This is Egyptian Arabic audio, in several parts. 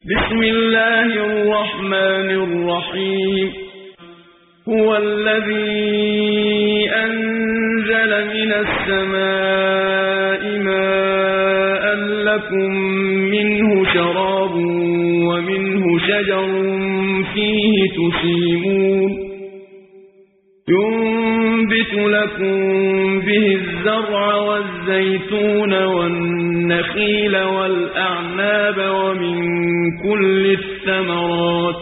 بسم الله الرحمن الرحيم هو الذي أنزل من السماء ماء لكم منه شراب ومنه شجر فيه تسيمون ينبت لكم به الزرع والزيتون والنخيل والأعناب ومن كل الثمرات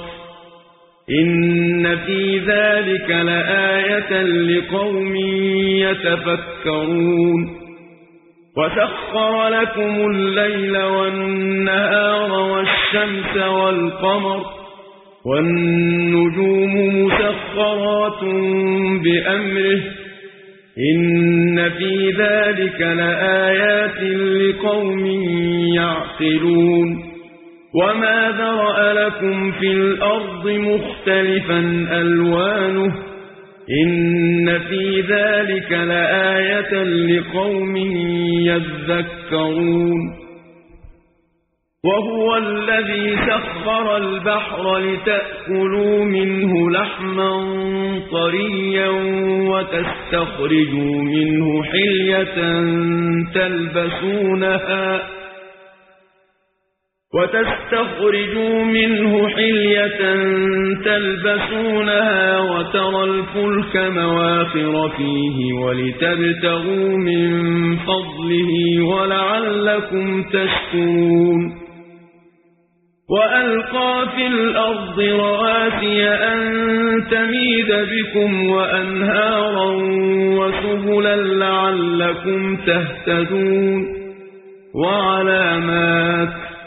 إن في ذلك لآية لقوم يتفكرون وسخر لكم الليل والنهار والشمس والقمر والنجوم مسخرات بأمره إن في ذلك لآيات لقوم يعقلون وما ذرأ لكم في الأرض مختلفا ألوانه إن في ذلك لآية لقوم يذكرون وهو الذي سخر البحر لتأكلوا منه لحما طريا وتستخرجوا منه حلية تلبسونها وتستخرجوا منه حلية تلبسونها وترى الفلك مواخر فيه ولتبتغوا من فضله ولعلكم تشكرون وألقى في الأرض رواسي أن تميد بكم وأنهارا وسبلا لعلكم تهتدون وعلامات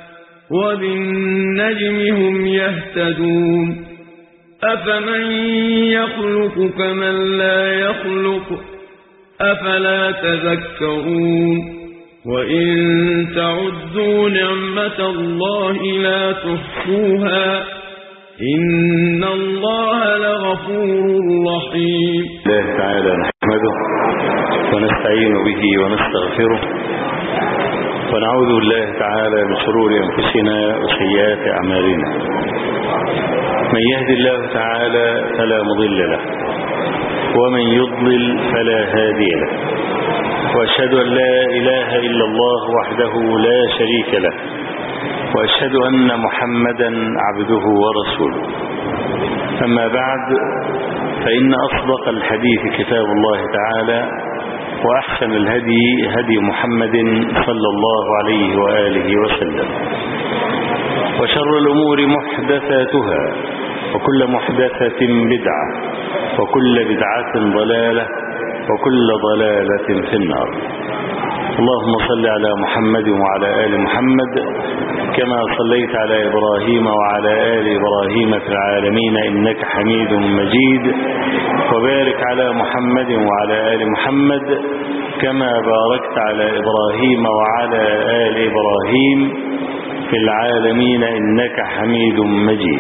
وبالنجم هم يهتدون أفمن يخلق كمن لا يخلق أفلا تذكرون وإن تعدوا نعمة الله لا تحصوها إن الله لغفور رحيم الله تعالى نحمده ونستعين به ونستغفره ونعوذ بالله تعالى من شرور أنفسنا وسيئات أعمالنا من يهد الله تعالى فلا مضل له ومن يضلل فلا هادي له وأشهد أن لا إله إلا الله وحده لا شريك له وأشهد أن محمدا عبده ورسوله أما بعد فإن أصدق الحديث كتاب الله تعالى وأحسن الهدي هدي محمد صلى الله عليه وآله وسلم وشر الأمور محدثاتها وكل محدثة بدعة وكل بدعة ضلالة وكل ضلالة في النار اللهم صل على محمد وعلى آل محمد كما صليت على إبراهيم وعلى آل إبراهيم في العالمين إنك حميد مجيد وبارك على محمد وعلى آل محمد كما باركت على إبراهيم وعلى آل إبراهيم في العالمين إنك حميد مجيد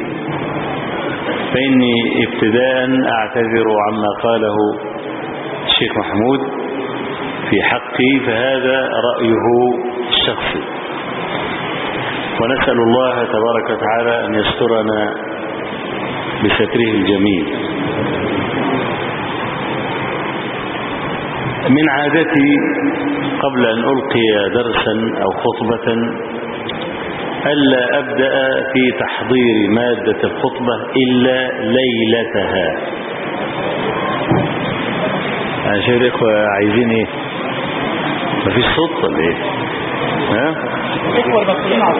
فإني ابتداء أعتذر عما قاله الشيخ محمود في حقي فهذا رأيه الشخصي ونسأل الله تبارك وتعالى أن يسترنا بستره الجميل من عادتي قبل أن ألقي درسا أو خطبة ألا أبدأ في تحضير مادة الخطبة إلا ليلتها عشان الإخوة عايزين إيه مفيش صوت ولا إيه ها الإخوة المسؤولين على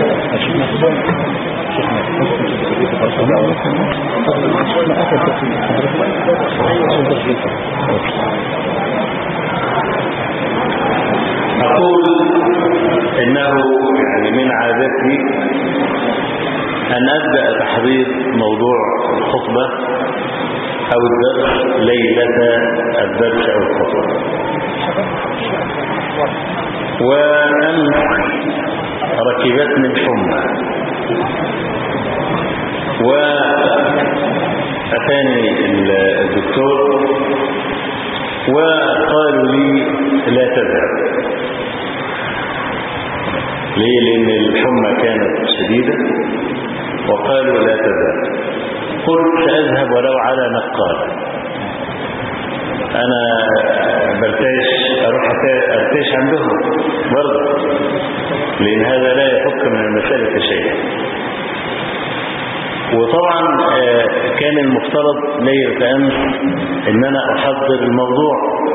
أقول إنه يعني من عادتي أن أبدأ تحضير موضوع الخطبة أو الدرس ليلة الدرس أو الخطبة وأمس ركبتني الحمى وأتاني الدكتور وقالوا لي لا تذهب ليه لأن الحمى كانت شديدة وقالوا لا تذهب قلت سأذهب ولو على نقال أنا برتاش أروح أرتاش عندهم برضه لأن هذا لا يفك من المسألة شيئا وطبعا كان المفترض ليلة أمس إن أنا أحضر الموضوع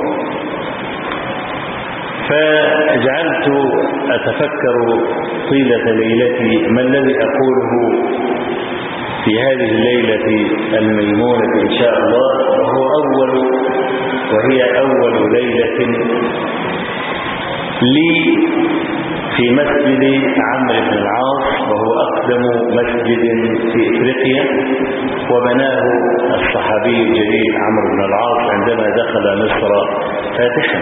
فجعلت أتفكر طيلة ليلتي ما الذي أقوله في هذه الليلة الميمونة إن شاء الله وهو أول وهي أول ليلة لي في مسجد عمرو بن العاص وهو أقدم مسجد في إفريقيا وبناه الصحابي الجليل عمرو بن العاص عندما دخل مصر فاتحا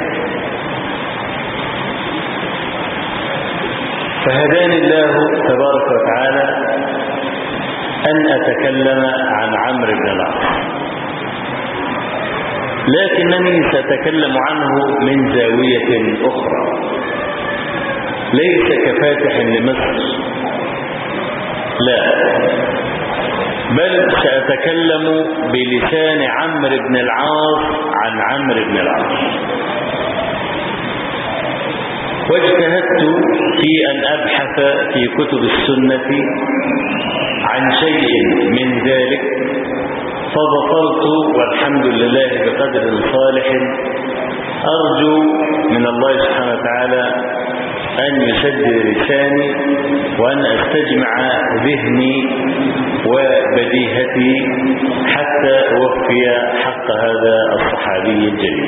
فهداني الله تبارك وتعالى أن أتكلم عن عمرو بن العاص لكنني سأتكلم عنه من زاوية أخرى ليس كفاتح لمصر لا بل سأتكلم بلسان عمرو بن العاص عن عمرو بن العاص واجتهدت في أن أبحث في كتب السنة عن شيء من ذلك فبطلت والحمد لله بقدر صالح أرجو من الله سبحانه وتعالى أن يسدد لساني وأن أستجمع ذهني وبديهتي حتى أوفي حق هذا الصحابي الجليل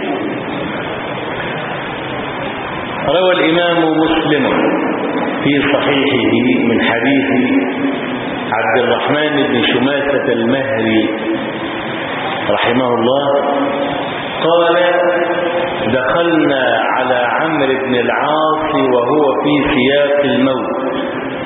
روى الإمام مسلم في صحيحه من حديث عبد الرحمن بن شماسة المهري رحمه الله قال دخلنا على عمرو بن العاص وهو في سياق الموت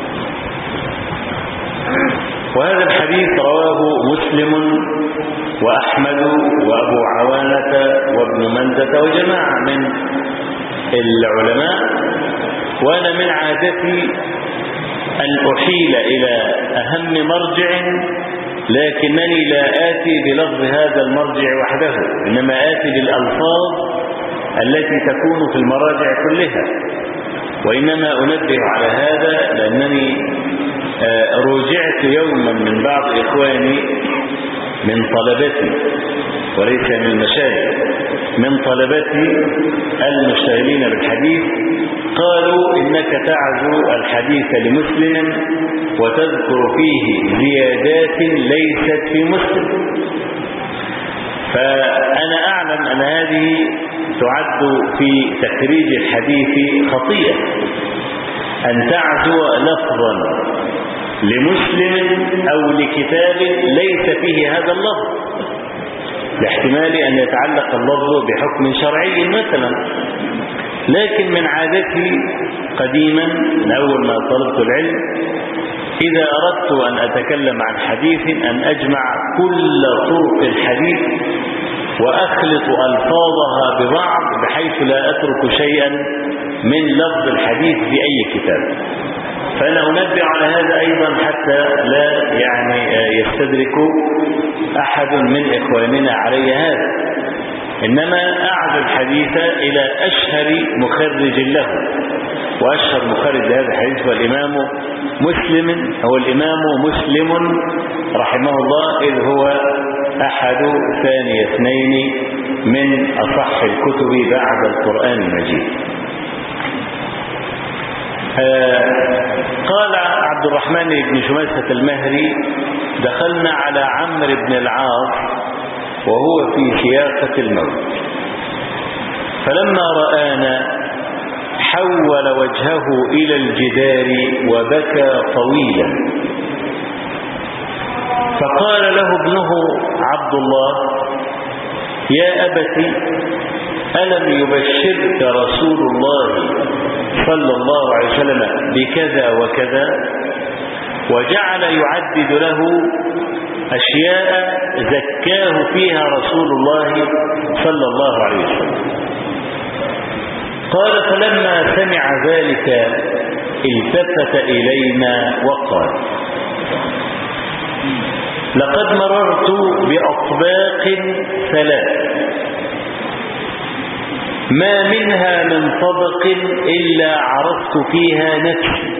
وهذا الحديث رواه مسلم وأحمد وأبو عوانة وابن مندة وجماعة من العلماء وأنا من عادتي أن أحيل إلى أهم مرجع لكنني لا آتي بلفظ هذا المرجع وحده إنما آتي بالألفاظ التي تكون في المراجع كلها وإنما أنبه على هذا لأنني روجعت يوما من بعض إخواني من طلبتي وليس من المشايخ من طلبتي المشتغلين بالحديث قالوا إنك تعزو الحديث لمسلم وتذكر فيه زيادات ليست في مسلم فأنا أعلم أن هذه تعد في تخريج الحديث خطيئة أن تعزو لفظا لمسلم أو لكتاب ليس فيه هذا اللفظ لاحتمال أن يتعلق اللفظ بحكم شرعي مثلا لكن من عادتي قديما من أول ما طلبت العلم إذا أردت أن أتكلم عن حديث أن أجمع كل طرق الحديث وأخلط ألفاظها ببعض بحيث لا أترك شيئا من لفظ الحديث في أي كتاب فأنا أنبه على هذا أيضا حتى لا يعني يستدرك أحد من إخواننا علي هذا إنما أعد الحديث إلى أشهر مخرج له وأشهر مخرج لهذا الحديث هو الإمام مسلم هو الإمام مسلم رحمه الله إذ هو أحد ثاني اثنين من أصح الكتب بعد القرآن المجيد قال عبد الرحمن بن شماسة المهري دخلنا على عمرو بن العاص وهو في سياقة الموت فلما رآنا حول وجهه إلى الجدار وبكى طويلا فقال له ابنه عبد الله يا أبت ألم يبشرك رسول الله صلى الله عليه وسلم بكذا وكذا وجعل يعدد له أشياء زكاه فيها رسول الله صلى الله عليه وسلم قال فلما سمع ذلك التفت إلينا وقال لقد مررت بأطباق ثلاث ما منها من طبق إلا عرفت فيها نفسي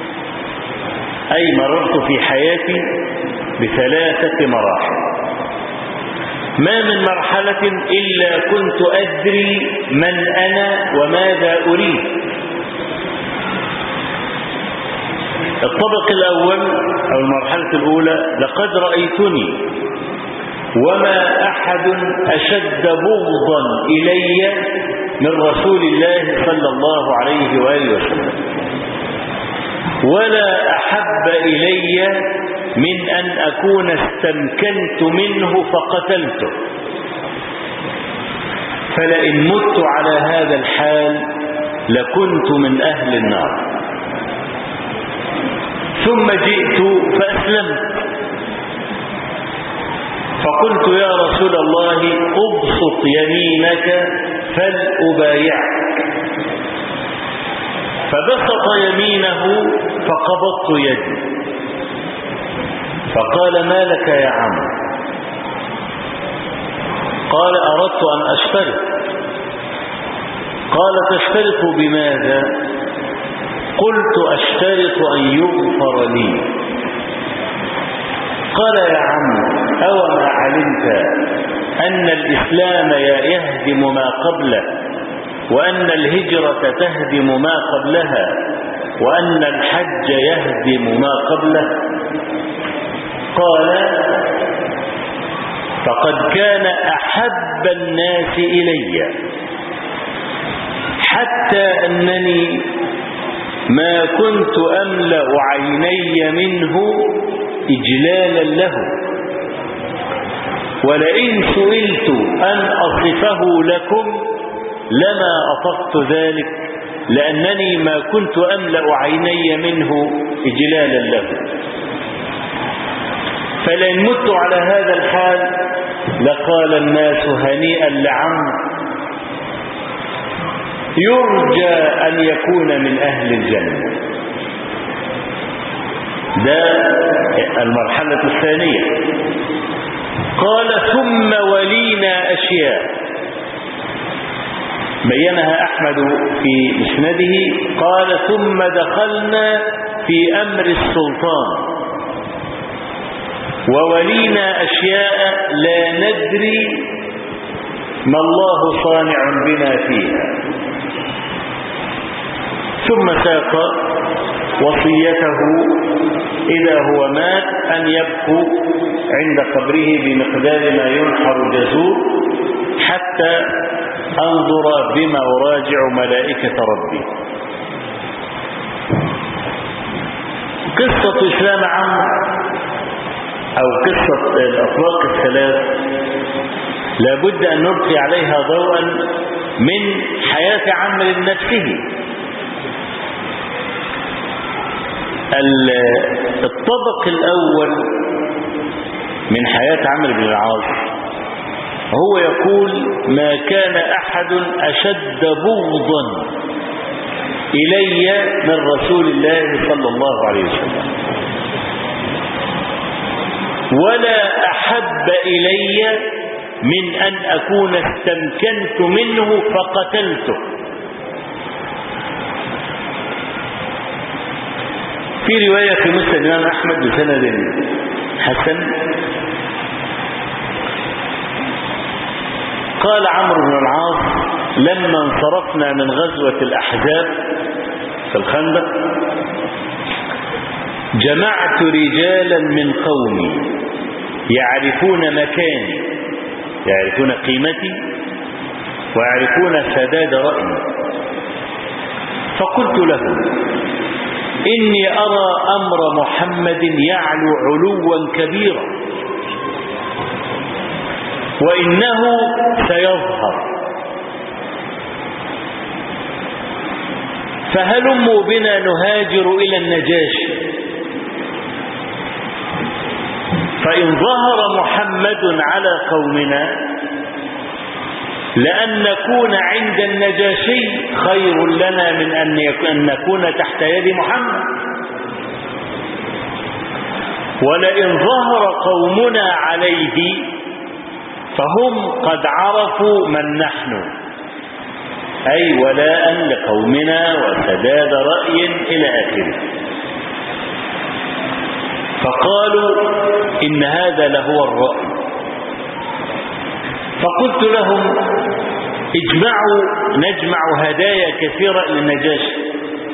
أي مررت في حياتي بثلاثة مراحل ما من مرحلة إلا كنت أدري من أنا وماذا أريد الطبق الأول أو المرحلة الأولى لقد رأيتني وما أحد أشد بغضا إلي من رسول الله صلى الله عليه وآله وسلم ولا أحب إلي من أن أكون استمكنت منه فقتلته فلئن مت على هذا الحال لكنت من أهل النار ثم جئت فأسلمت فقلت يا رسول الله ابسط يمينك فلأبايعك فبسط يمينه فقبضت يدي فقال ما لك يا عم قال أردت أن أشترط قال تشترط بماذا قلت أشترط أن يغفر لي قال يا عم أوما علمت أن الإسلام يهدم ما قبله وأن الهجرة تهدم ما قبلها وأن الحج يهدم ما قبله قال فقد كان أحب الناس إلي حتى أنني ما كنت أملأ عيني منه إجلالا له ولئن سئلت أن أصفه لكم لما أطقت ذلك لأنني ما كنت أملأ عيني منه إجلالا له فلئن مت على هذا الحال لقال الناس هنيئا لعمرو يرجى أن يكون من أهل الجنة ده المرحلة الثانية قال ثم ولينا أشياء بينها أحمد في مسنده قال ثم دخلنا في أمر السلطان وولينا أشياء لا ندري ما الله صانع بنا فيها ثم ساق وصيته إذا هو مات أن يبكوا عند قبره بمقدار ما ينحر جزور حتى أنظر بما أراجع ملائكة ربي قصة إسلام عمرو أو قصة الأطلاق الثلاث لابد أن نلقي عليها ضوءا من حياة عمرو نفسه الطبق الأول من حياة عمرو بن العاص هو يقول ما كان أحد أشد بغضا إلي من رسول الله صلى الله عليه وسلم ولا أحب إلي من أن أكون استمكنت منه فقتلته في رواية في مسلم الإمام أحمد بسند حسن قال عمرو بن العاص لما انصرفنا من غزوة الأحزاب في الخندق جمعت رجالا من قومي يعرفون مكاني يعرفون قيمتي ويعرفون سداد رأيي فقلت لهم إني أرى أمر محمد يعلو علوا كبيرا وإنه سيظهر فهلموا بنا نهاجر إلى النجاشي فإن ظهر محمد على قومنا لأن نكون عند النجاشي خير لنا من أن يك- أن نكون تحت يد محمد ولئن ظهر قومنا عليه فهم قد عرفوا من نحن أي ولاء لقومنا وسداد رأي إلى آخره فقالوا إن هذا لهو الرأي فقلت لهم اجمعوا نجمع هدايا كثيرة للنجاشي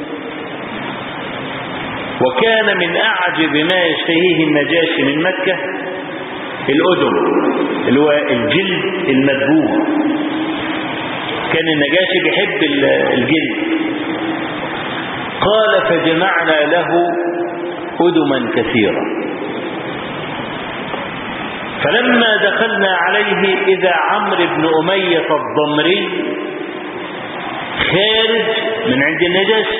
وكان من أعجب ما يشتهيه النجاشي من مكة الأدم اللي هو الجلد المدبوغ كان النجاشي بيحب ال- الجلد قال فجمعنا له أدما كثيرة فلما دخلنا عليه إذا عمرو بن أمية الضمري خارج من عند النجاشي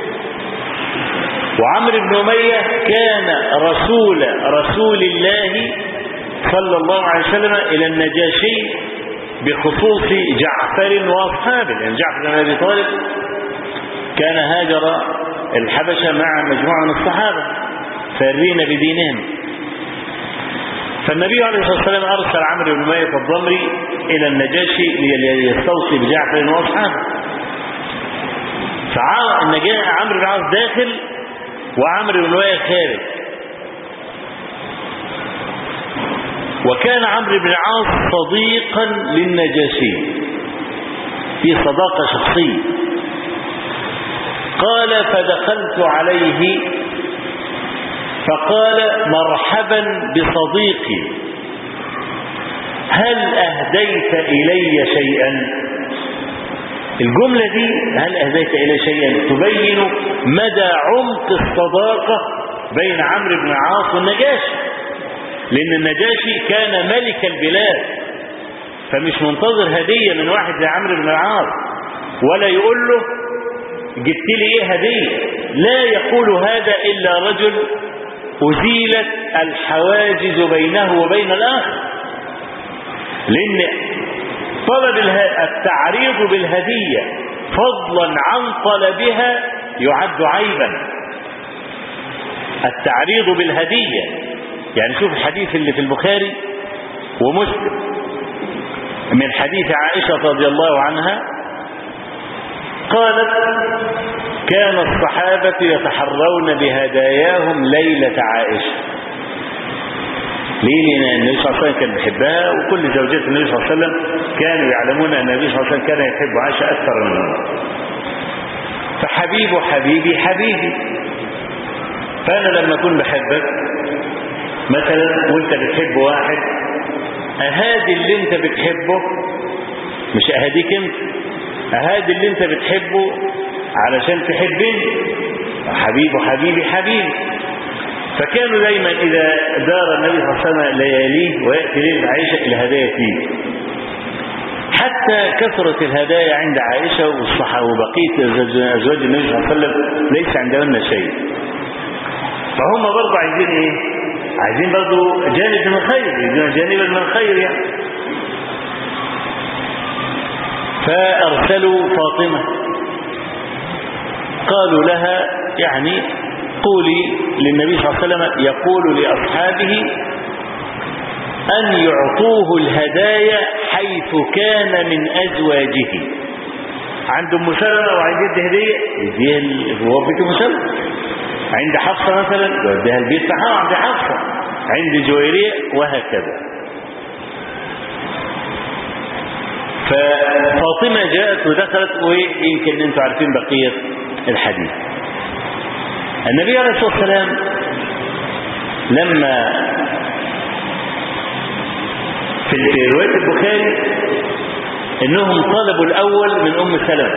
وعمرو بن أمية كان رسول رسول الله صلى الله عليه وسلم إلى النجاشي بخصوص جعفر وأصحابه لأن جعفر بن أبي طالب كان هاجر الحبشة مع مجموعة من الصحابة فارين بدينهم فالنبي عليه الصلاة والسلام أرسل عمرو بن أمية الضمري إلى النجاشي ليستوصي بجعفر وأصحابه فعمرو بن العاص داخل وعمرو بن أمية خارج وكان عمرو بن العاص صديقا للنجاشي في صداقة شخصية قال فدخلت عليه فقال مرحبا بصديقي هل أهديت إلي شيئا الجملة دي هل أهديت إلي شيئا تبين مدى عمق الصداقة بين عمرو بن العاص والنجاشي لأن النجاشي كان ملك البلاد فمش منتظر هدية من واحد زي عمرو بن العاص ولا يقول له جبت لي ايه هدية لا يقول هذا إلا رجل أزيلت الحواجز بينه وبين الآخر لأن طلب اله- التعريض بالهدية فضلا عن طلبها يعد عيبا التعريض بالهدية يعني شوف الحديث اللي في البخاري ومسلم من حديث عائشة رضي الله عنها قالت كان الصحابة يتحرون بهداياهم ليلة عائشة ليه لأن النبي صلى الله عليه وسلم كان بيحبها وكل زوجات النبي صلى الله عليه وسلم كانوا يعلمون أن النبي صلى الله عليه وسلم كان يحب عائشة أكثر منهم فحبيب حبيبي حبيبي فأنا لما أكون بحبك مثلا وانت بتحب واحد أهادي اللي انت بتحبه مش أهديك انت أهادي اللي انت بتحبه علشان تحبني حبيبه حبيبي حبيبي فكانوا دايما إذا دار النبي صلى الله عليه وسلم لياليه ويأتي ليلة عائشة الهدايا فيه حتى كثرة الهدايا عند عائشة والصحة وبقية أزواج النبي صلى الله عليه وسلم ليس عندهن شيء فهم برضه عايزين ايه عايزين برضه جانب من الخير يريدون جانبا من الخير يعني فأرسلوا فاطمة قالوا لها يعني قولي للنبي صلى الله عليه وسلم يقول لأصحابه أن يعطوه الهدايا حيث كان من أزواجه عند أم سلمة وعايز يدي هدية يديها هو بيت أم سلمة عند حفصة مثلا يوديها البيت بتاعها عند حفصة عند جويرية وهكذا ففاطمة جاءت ودخلت ويمكن انتم عارفين بقية الحديث النبي عليه الصلاة والسلام لما في في رواية البخاري انهم طلبوا الاول من ام سلمة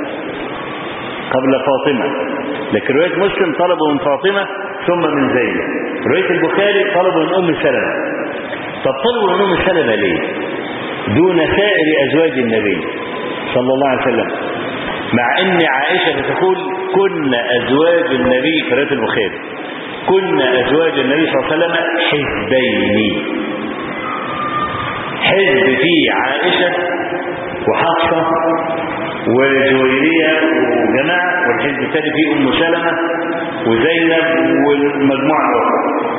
قبل فاطمة لكن رواية مسلم طلبوا من فاطمة ثم من زينب رواية البخاري طلبوا من ام سلمة طب طلبوا من ام سلمة ليه دون سائر ازواج النبي صلى الله عليه وسلم مع ان عائشة تقول كن ازواج النبي في رواية البخاري كن ازواج النبي صلى الله عليه وسلم حزبين حزب فيه عائشة وحفصة وجويرية وجماعة والحزب الثاني فيه أم سلمة وزينب والمجموعة الأخرى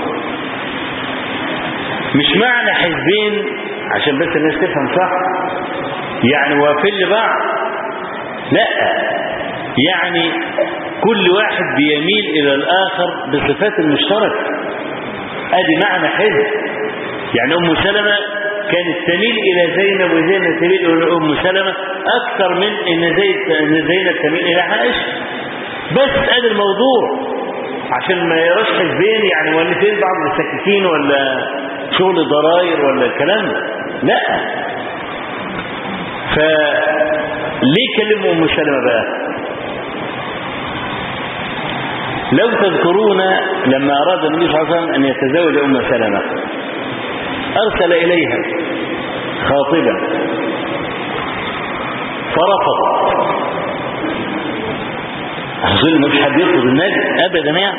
مش معنى حزبين عشان بس الناس تفهم صح يعني وافل لبعض لا يعني كل واحد بيميل إلى الآخر بصفات المشتركة ادي معنى حزب يعني ام سلمة كانت تميل الى زينب وزينب تميل الى ام سلمة اكثر من ان زيد ان زينب تميل الى عائشة بس ادي الموضوع عشان ما يراش حزبين يعني ولا فين بعض السكاكين ولا شغل ضراير ولا الكلام ده لا فليه كلموا ام سلمة بقى لو تذكرون لما أراد النبي صلى الله عليه وسلم أن يتزوج أم سلمة أرسل إليها خاطبا فرفض أظن مش حد يرفض النبي أبدا يعني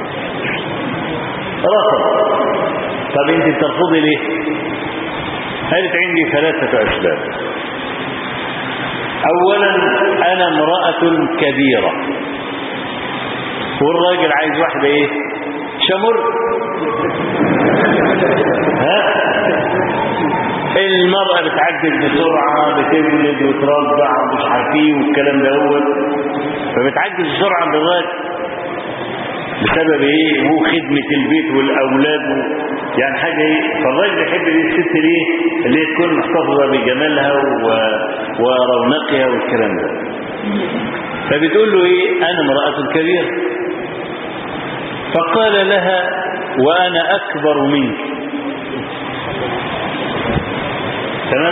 رفض طب أنت بترفضي ليه قالت عندي ثلاثة أسباب أولا أنا امرأة كبيرة والراجل عايز واحدة ايه شمر ها المرأة بتعجز بسرعة بتولد وترضع ومش عارفين والكلام ده هو فبتعجز بسرعة عند الراجل بسبب ايه هو خدمة البيت والأولاد و... يعني حاجة ايه فالراجل يحب دي الست ليه اللي هي تكون محتفظة بجمالها و... ورونقها والكلام ده فبتقول له ايه انا امرأة كبيرة فقال لها وانا اكبر منك تمام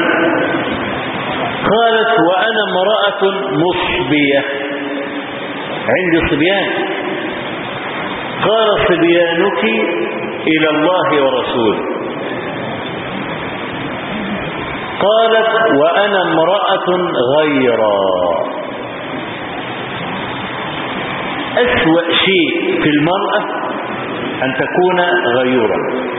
قالت وانا امرأة مصبية عندي صبيان قال صبيانك الى الله ورسوله قالت وانا امرأة غيرا أسوأ شيء في المرأة أن تكون غيورا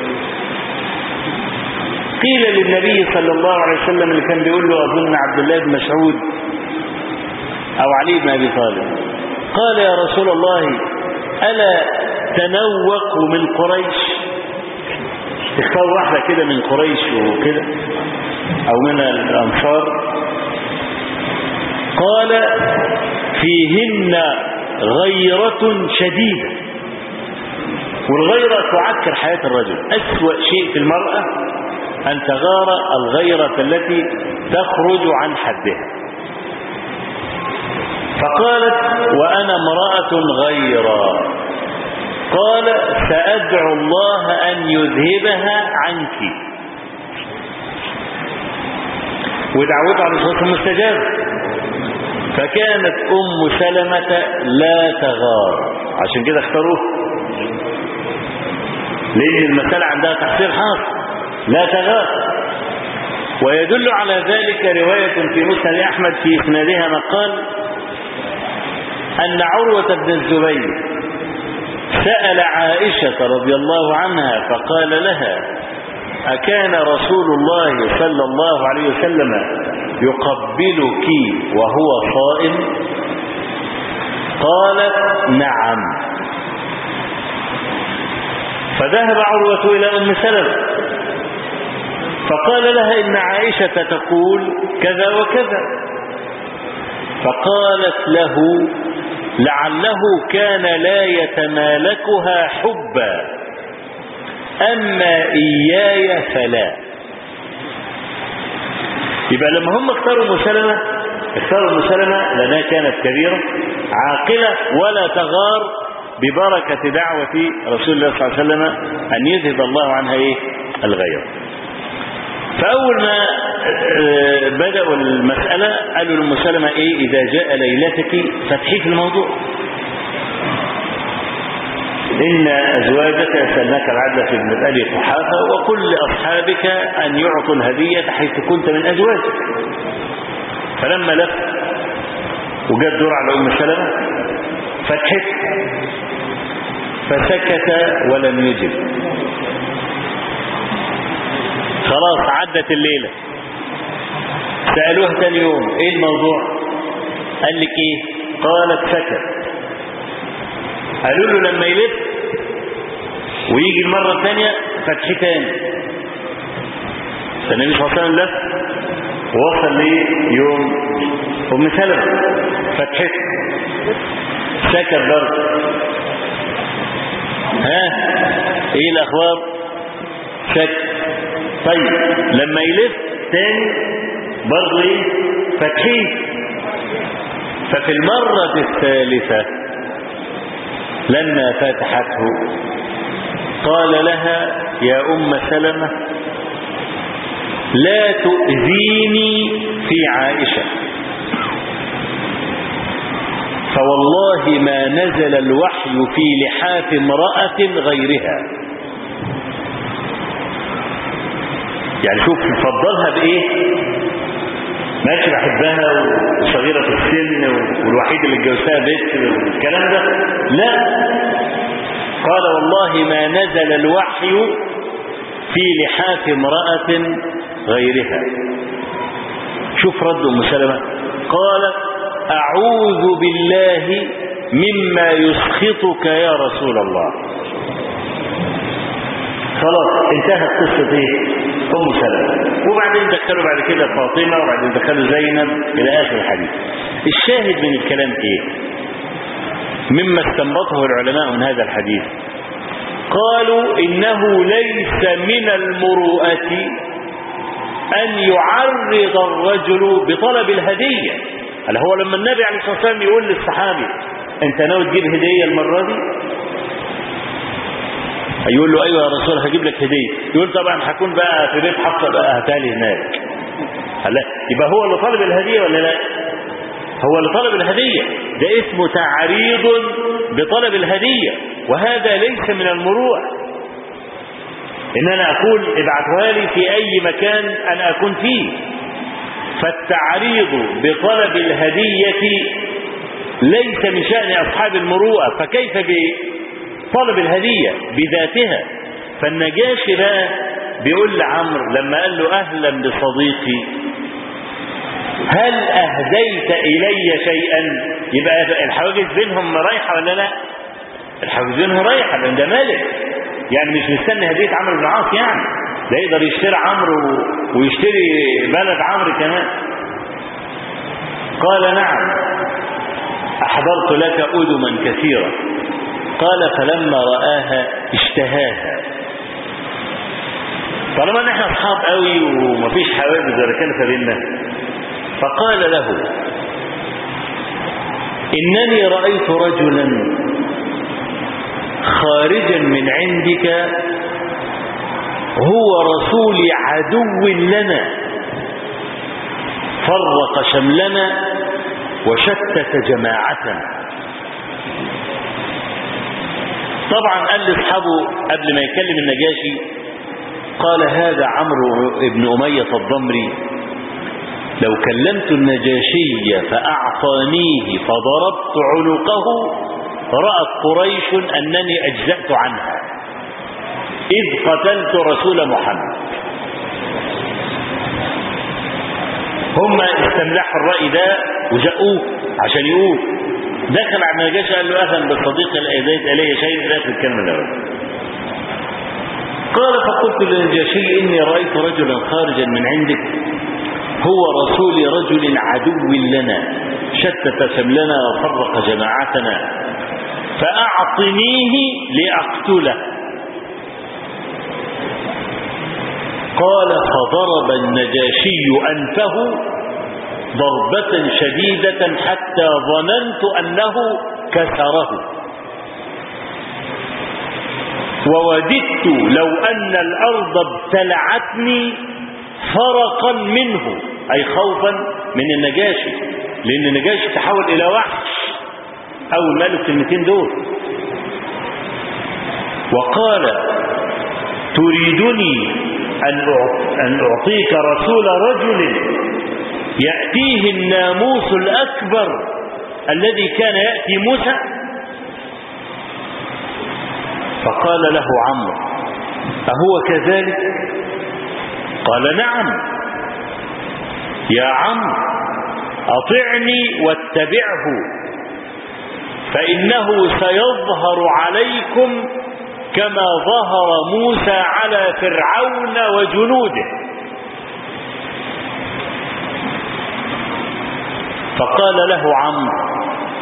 قيل للنبي صلى الله عليه وسلم اللي كان بيقول له أظن عبد الله بن مسعود أو علي بن أبي طالب قال يا رسول الله ألا تنوق من قريش تختار واحدة كده من قريش وكده أو من الأنصار قال فيهن غيرة شديدة والغيرة تعكر حياة الرجل أسوأ شيء في المرأة أن تغار الغيرة التي تخرج عن حدها فقالت وأنا امرأة غيرة قال سأدعو الله أن يذهبها عنك ودعوته عليه الصلاة والسلام مستجابة فكانت أم سلمة لا تغار عشان كده اختاروه لأن المسألة عندها تحصيل حاصل لا تغار ويدل على ذلك رواية في مسند أحمد في إسنادها مقال أن عروة بن الزبير سأل عائشة رضي الله عنها فقال لها أكان رسول الله صلى الله عليه وسلم يقبلك وهو صائم قالت نعم فذهب عروة إلى أم سلمة فقال لها إن عائشة تقول كذا وكذا فقالت له لعله كان لا يتمالكها حبا أما إياي فلا يبقى لما هم اختاروا مسلمة اختاروا مسلمة لأنها كانت كبيرة عاقلة ولا تغار ببركة دعوة رسول الله صلى الله عليه وسلم أن يذهب الله عنها إيه الغير فأول ما بدأوا المسألة قالوا لأم سلمة إيه إذا جاء ليلتك فتحيك الموضوع إن أزواجك يسألناك العدل في ابن أبي قحافة وقل لأصحابك أن يعطوا الهدية حيث كنت من أزواجك فلما لف وجاء الدور على أم سلمة فتحت فسكت ولم يجب خلاص عدت الليلة سألوها تاني يوم ايه الموضوع قال لك ايه قالت سكت قالوا له لما يلف ويجي المرة الثانية فتح تاني فالنبي صلى الله عليه وسلم لف ووصل ليوم أم سلمة فتحت سكت برضه ها ايه الاخبار سكت طيب لما يلف تاني برضه ايه فتحيه ففي المرة الثالثة لما فتحته قال لها يا أم سلمة لا تؤذيني في عائشة فوالله ما نزل الوحي في لحاف امرأة غيرها يعني شوف فضلها بإيه ماشي بحبها وصغيرة في السن والوحيد اللي اتجوزها بنت والكلام ده لا قال والله ما نزل الوحي في لحاف امرأة غيرها شوف رد أم سلمة قالت أعوذ بالله مما يسخطك يا رسول الله خلاص انتهت قصة ايه ام سلمة وبعدين دخلوا بعد كده فاطمة وبعدين دخلوا زينب الى اخر الحديث الشاهد من الكلام ايه مما استنبطه العلماء من هذا الحديث قالوا انه ليس من المروءة ان يعرض الرجل بطلب الهدية هل هو لما النبي عليه الصلاة والسلام يقول للصحابي انت ناوي تجيب هدية المرة دي يقول له ايوه يا رسول هجيب لك هديه يقول طبعا هكون بقى في بيت حفصه بقى هتالي هناك لا يبقى هو اللي طلب الهديه ولا لا هو اللي طلب الهديه ده اسمه تعريض بطلب الهديه وهذا ليس من المروءه ان انا اقول ابعتها لي في اي مكان انا اكون فيه فالتعريض بطلب الهديه ليس من شان اصحاب المروءه فكيف ب طلب الهدية بذاتها فالنجاشي بقى بيقول لعمرو لما قال له أهلا بصديقي هل أهديت إلي شيئا يبقى الحواجز بينهم رايحة ولا لا الحواجز بينهم رايحة لأن ده مالك يعني مش مستني هدية عمرو بن العاص يعني ده يقدر يشتري عمرو ويشتري بلد عمرو كمان قال نعم أحضرت لك أدما كثيرة قال فلما رآها اشتهاها طالما ان احنا اصحاب قوي ومفيش حواجز ولا كلفه بيننا فقال له انني رايت رجلا خارجا من عندك هو رسول عدو لنا فرق شملنا وشتت جماعتنا طبعا قال لاصحابه قبل ما يكلم النجاشي قال هذا عمرو بن أمية الضمري لو كلمت النجاشي فأعطانيه فضربت عنقه رأت قريش أنني أجزأت عنها إذ قتلت رسول محمد هم استملحوا الرأي ده وجاءوه عشان يقول دخل على النجاشي قال له أهلا بالصديق الأيديت إلي شيء لا في الكلمة الأولى قال فقلت للنجاشي إني رأيت رجلا خارجا من عندك هو رسول رجل عدو لنا شتت شملنا وفرق جماعتنا فأعطنيه لأقتله قال فضرب النجاشي أنفه ضربة شديدة حتى ظننت أنه كسره ووددت لو أن الأرض ابتلعتني فرقا منه أي خوفا من النجاشي لأن النجاشي تحول إلى وحش أول ما قال الكلمتين دول وقال تريدني أن أعطيك رسول رجل يأتيه الناموس الأكبر الذي كان يأتي موسى فقال له عمرو أهو كذلك قال نعم يا عم أطعني واتبعه فإنه سيظهر عليكم كما ظهر موسى على فرعون وجنوده فقال له عمرو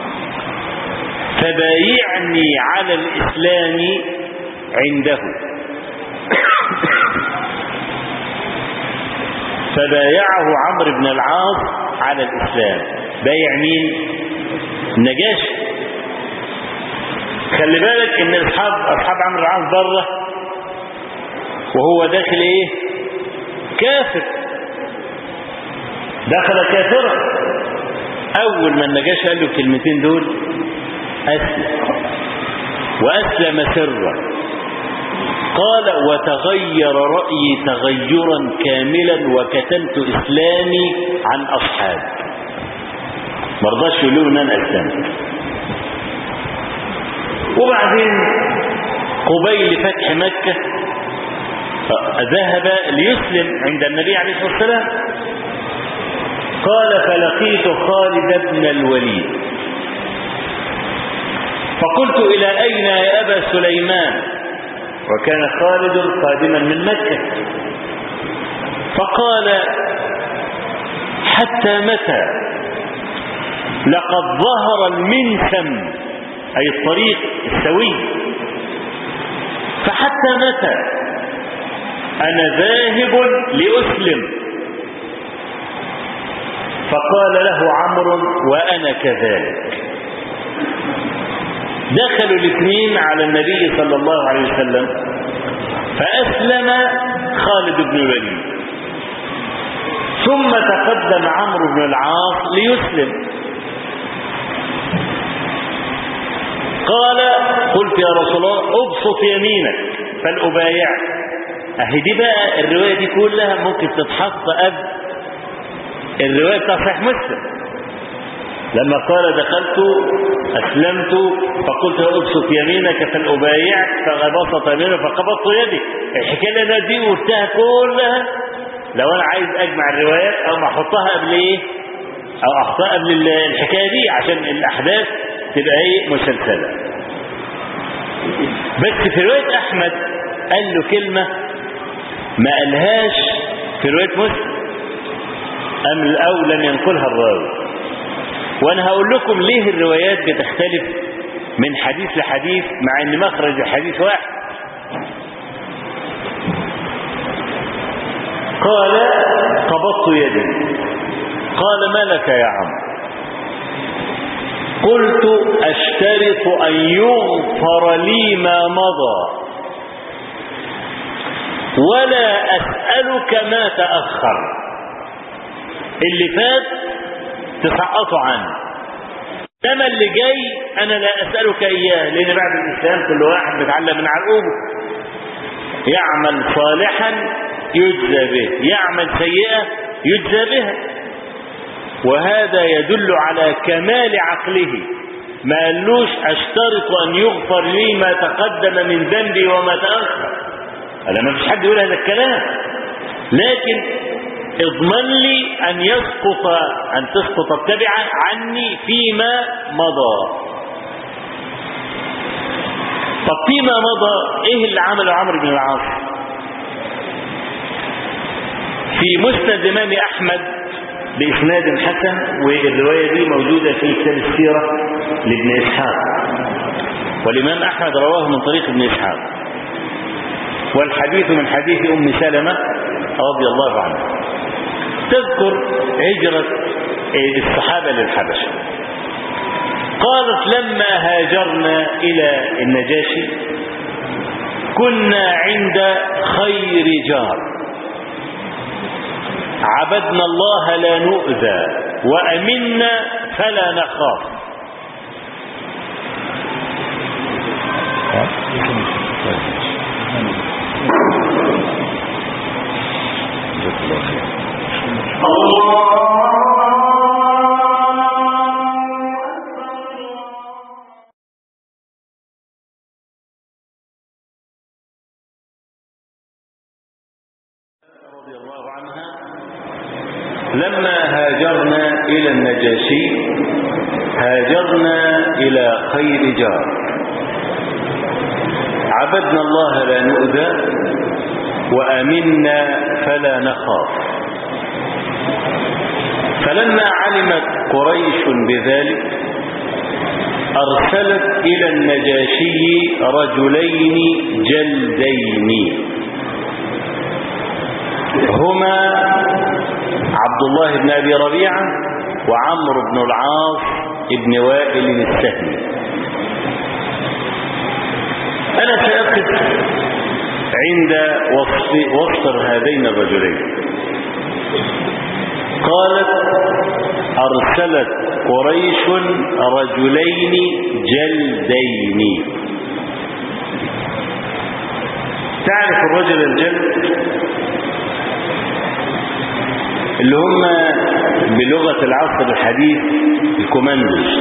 فبايعني على الإسلام عنده فبايعه عمرو بن العاص على الإسلام بايع مين النجاشي خلي بالك ان اصحاب اصحاب عمرو بن العاص بره وهو داخل ايه كافر دخل كافرا اول ما النجاشي قال له الكلمتين دول اسلم واسلم سرا قال وتغير رأيي تغيرا كاملا وكتمت إسلامي عن أصحابي مرضاش يقولوا ان انا اسلمت وبعدين قبيل فتح مكة ذهب ليسلم عند النبي عليه الصلاة والسلام قال فلقيت خالد بن الوليد فقلت إلى أين يا أبا سليمان وكان خالد قادما من مكة فقال حتى متى لقد ظهر المنسم أي الطريق السوي فحتى متى أنا ذاهب لأسلم فقال له عمرو وأنا كذلك دخلوا الاثنين على النبي صلى الله عليه وسلم فأسلم خالد بن الوليد ثم تقدم عمرو بن العاص ليسلم قال قلت يا رسول الله ابسط يمينك فلأبايعك اهي دي بقى الرواية دي كلها ممكن تتحط قبل الرواية بتاع صحيح مسلم لما قال دخلت أسلمت فقلت ابسط يمينك فلأبايعك فبسط يمينه فقبضت يدي الحكاية اللي أنا دي قلتها كلها لو أنا عايز أجمع الروايات أو ما أحطها قبل إيه أو أحطها قبل الحكاية دي عشان الأحداث تبقى إيه مسلسلة بس في رواية أحمد قال له كلمة ما قالهاش في رواية مسلم أم أو لم ينقلها الراوي وانا هقول لكم ليه الروايات بتختلف من حديث لحديث مع ان مخرج الحديث واحد قال قبضت يدي قال ما لك يا عم قلت اشترط ان يغفر لي ما مضى ولا اسالك ما تاخر اللي فات تسقطوا عنه انما اللي جاي انا لا اسالك اياه لان بعد الاسلام كل واحد بيتعلم من عرقوبه يعمل صالحا يجزى به يعمل سيئه يجزى بها وهذا يدل على كمال عقله ما قالوش اشترط ان يغفر لي ما تقدم من ذنبي وما تاخر هذا ما فيش حد يقول هذا الكلام لكن اضمن لي أن يسقط أن تسقط التبعة عني فيما مضى طب فيما مضى إيه اللي عمله عمرو بن العاص في مسند الإمام أحمد بإسناد حسن والرواية دي موجودة في كتاب السيرة لابن إسحاق والإمام أحمد رواه من طريق ابن إسحاق والحديث من حديث أم سلمة رضي الله عنها تذكر هجرة الصحابة للحبشة قالت لما هاجرنا إلى النجاشي كنا عند خير جار عبدنا الله لا نؤذى وأمنا فلا نخاف رضي الله عنها لما هاجرنا إلى النجاشي هاجرنا إلى خير جار عبدنا الله لا نؤذى وأمنا فلا نخاف فلما علمت قريش بذلك أرسلت إلى النجاشي رجلين جلدين هما عبد الله بن أبي ربيعة وعمرو بن العاص بن وائل السهمي أنا سأقف عند وصف وصف هذين الرجلين قالت أرسلت قريش رجلين جلدين تعرف الرجل الجلد اللي هم بلغة العصر الحديث الكوماندوز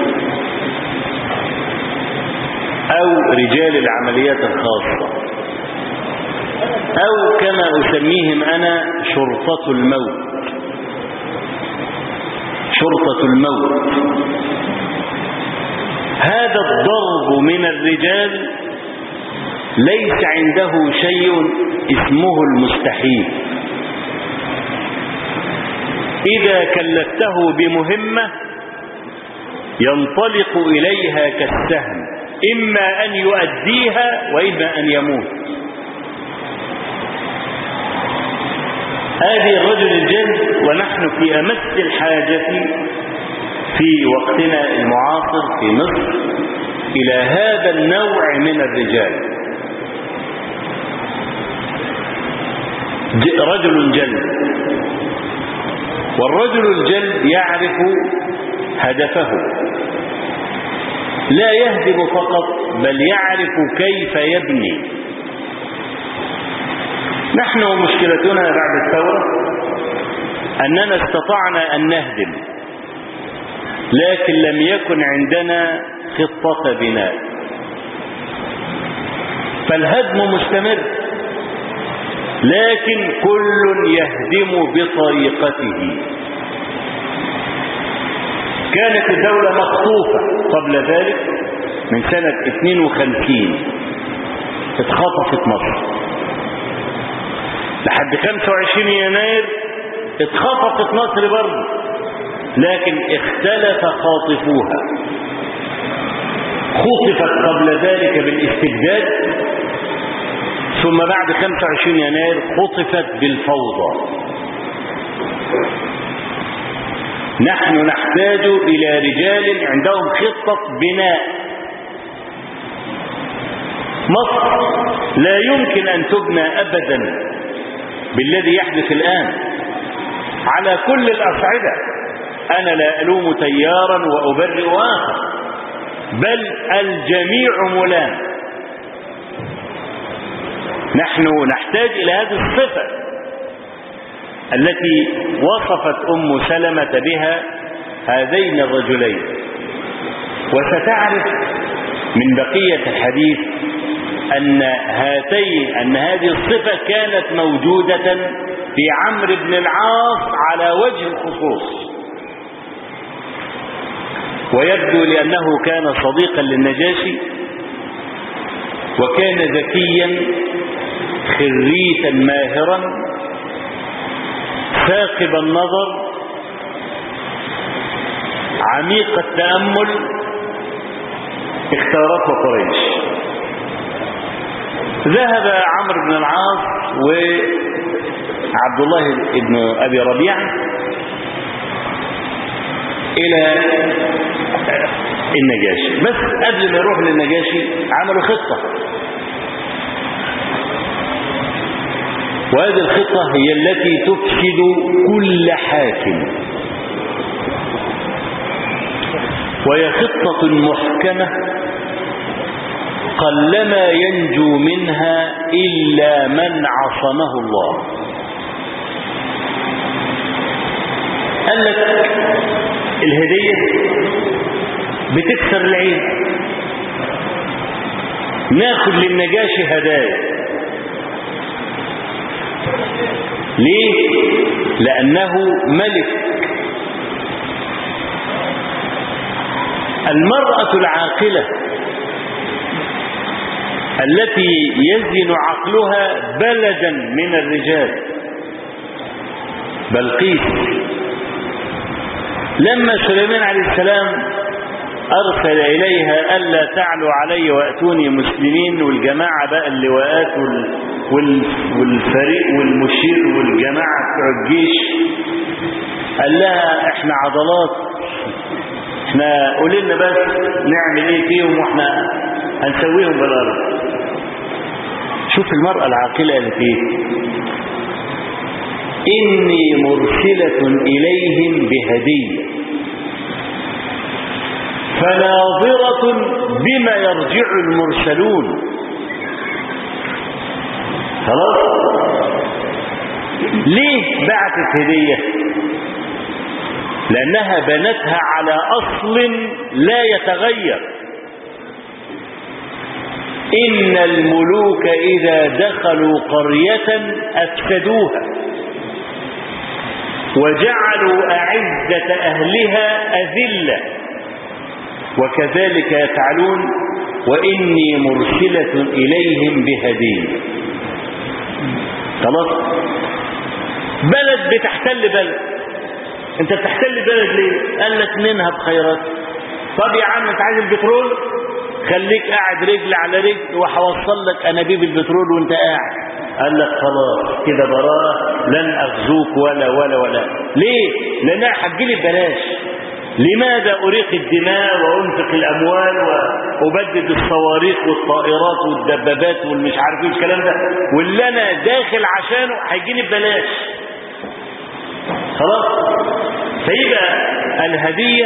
أو رجال العمليات الخاصة أو كما أسميهم أنا شرطة الموت شرطة الموت هذا الضرب من الرجال ليس عنده شيء اسمه المستحيل إذا كلفته بمهمة ينطلق إليها كالسهم إما أن يؤديها وإما أن يموت هذه الرجل الجلد ونحن في أمس الحاجة في وقتنا المعاصر في مصر إلى هذا النوع من الرجال رجل جلد والرجل الجلد يعرف هدفه لا يهدم فقط بل يعرف كيف يبني نحن مشكلتنا بعد الثورة أننا استطعنا أن نهدم لكن لم يكن عندنا خطة بناء فالهدم مستمر لكن كل يهدم بطريقته كانت الدولة مخطوفة قبل ذلك من سنة 52 اتخطفت مصر لحد 25 يناير اتخطفت مصر برضه لكن اختلف خاطفوها خطفت قبل ذلك بالاستبداد ثم بعد 25 يناير خطفت بالفوضى نحن نحتاج إلى رجال عندهم خطة بناء مصر لا يمكن أن تبنى أبدا بالذي يحدث الآن على كل الأصعدة أنا لا ألوم تيارا وأبرئ آخر بل الجميع ملام نحن نحتاج إلى هذه الصفة التي وصفت أم سلمة بها هذين الرجلين وستعرف من بقية الحديث أن هاتين أن هذه الصفة كانت موجودة في عمرو بن العاص على وجه الخصوص ويبدو لأنه كان صديقا للنجاشي وكان ذكيا خريتا ماهرا ثاقب النظر عميق التأمل اختارته قريش ذهب عمرو بن العاص وعبد الله بن أبي ربيعة إلى النجاشي بس قبل ما يروح للنجاشي عملوا خطة وهذه الخطة هي التي تفسد كل حاكم وهي خطة محكمة قلما ينجو منها إلا من عصمه الله قال لك الهدية بتكسر العين ناخد للنجاشي هدايا ليه لأنه ملك المرأة العاقلة التي يزن عقلها بلدا من الرجال بلقيس لما سليمان عليه السلام أرسل إليها ألا تعلوا علي وأتوني مسلمين والجماعة بقى اللواءات وال... وال... والفريق والمشير والجماعة بتوع الجيش قال لها احنا عضلات احنا قولي لنا بس نعمل ايه فيهم واحنا هنسويهم بالارض شوف المرأة العاقلة قالت ايه إني مرسلة إليهم بهدية فناظرة بما يرجع المرسلون خلاص ليه بعتت هدية لأنها بنتها على أصل لا يتغير إن الملوك إذا دخلوا قرية أفسدوها وجعلوا أعزة أهلها أذلة وكذلك يفعلون وإني مرسلة إليهم بهدية خلاص بلد بتحتل بلد انت بتحتل بلد ليه قال لك منها بخيرات طب يا عم انت عايز البترول خليك قاعد رجل على رجل وهوصل لك انابيب البترول وانت قاعد قال لك خلاص كده براءة لن أغزوك ولا ولا ولا ليه؟ لأنها هتجيلي ببلاش لماذا أريق الدماء وأنفق الأموال وأبدد الصواريخ والطائرات والدبابات والمش عارف ايه الكلام ده واللي أنا داخل عشانه هيجيني ببلاش خلاص فيبقى الهدية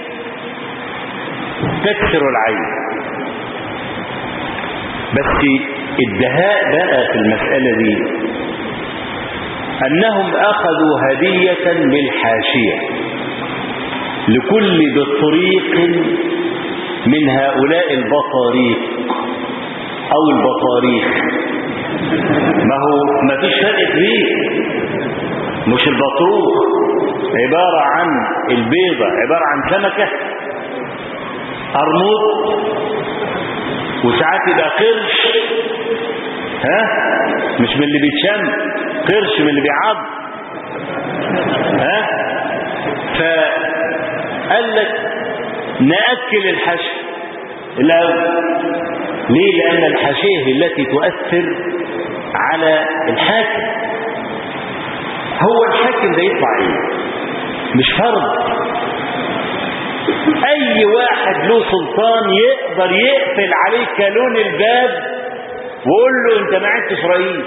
تكسر العين بس الدهاء بقى في المسألة دي أنهم أخذوا هدية بالحاشية لكل بطريق من هؤلاء البطاريق أو البطاريخ ما هو ما فيش فرق كبير مش البطروخ عبارة عن البيضة عبارة عن سمكة أرموط وساعات يبقى قرش ها مش من اللي بيتشم قرش من اللي بيعض ها فقال لك نأكل الحشي الأول ليه لأن الحشيه التي تؤثر على الحاكم هو الحاكم ده يطلع ايه مش فرض اي واحد له سلطان يقدر يقفل عليك كالون الباب ويقول له انت ما عدتش رئيس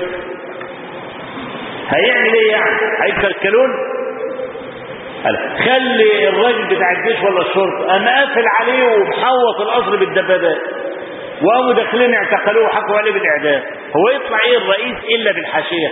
هيعمل ايه يعني هيكسر الكالون قال خلي الراجل بتاع الجيش ولا الشرطه قام قافل عليه ومحوط القصر بالدبابات وقاموا داخلين اعتقلوه وحكوا عليه بالاعدام هو يطلع ايه الرئيس الا بالحاشيه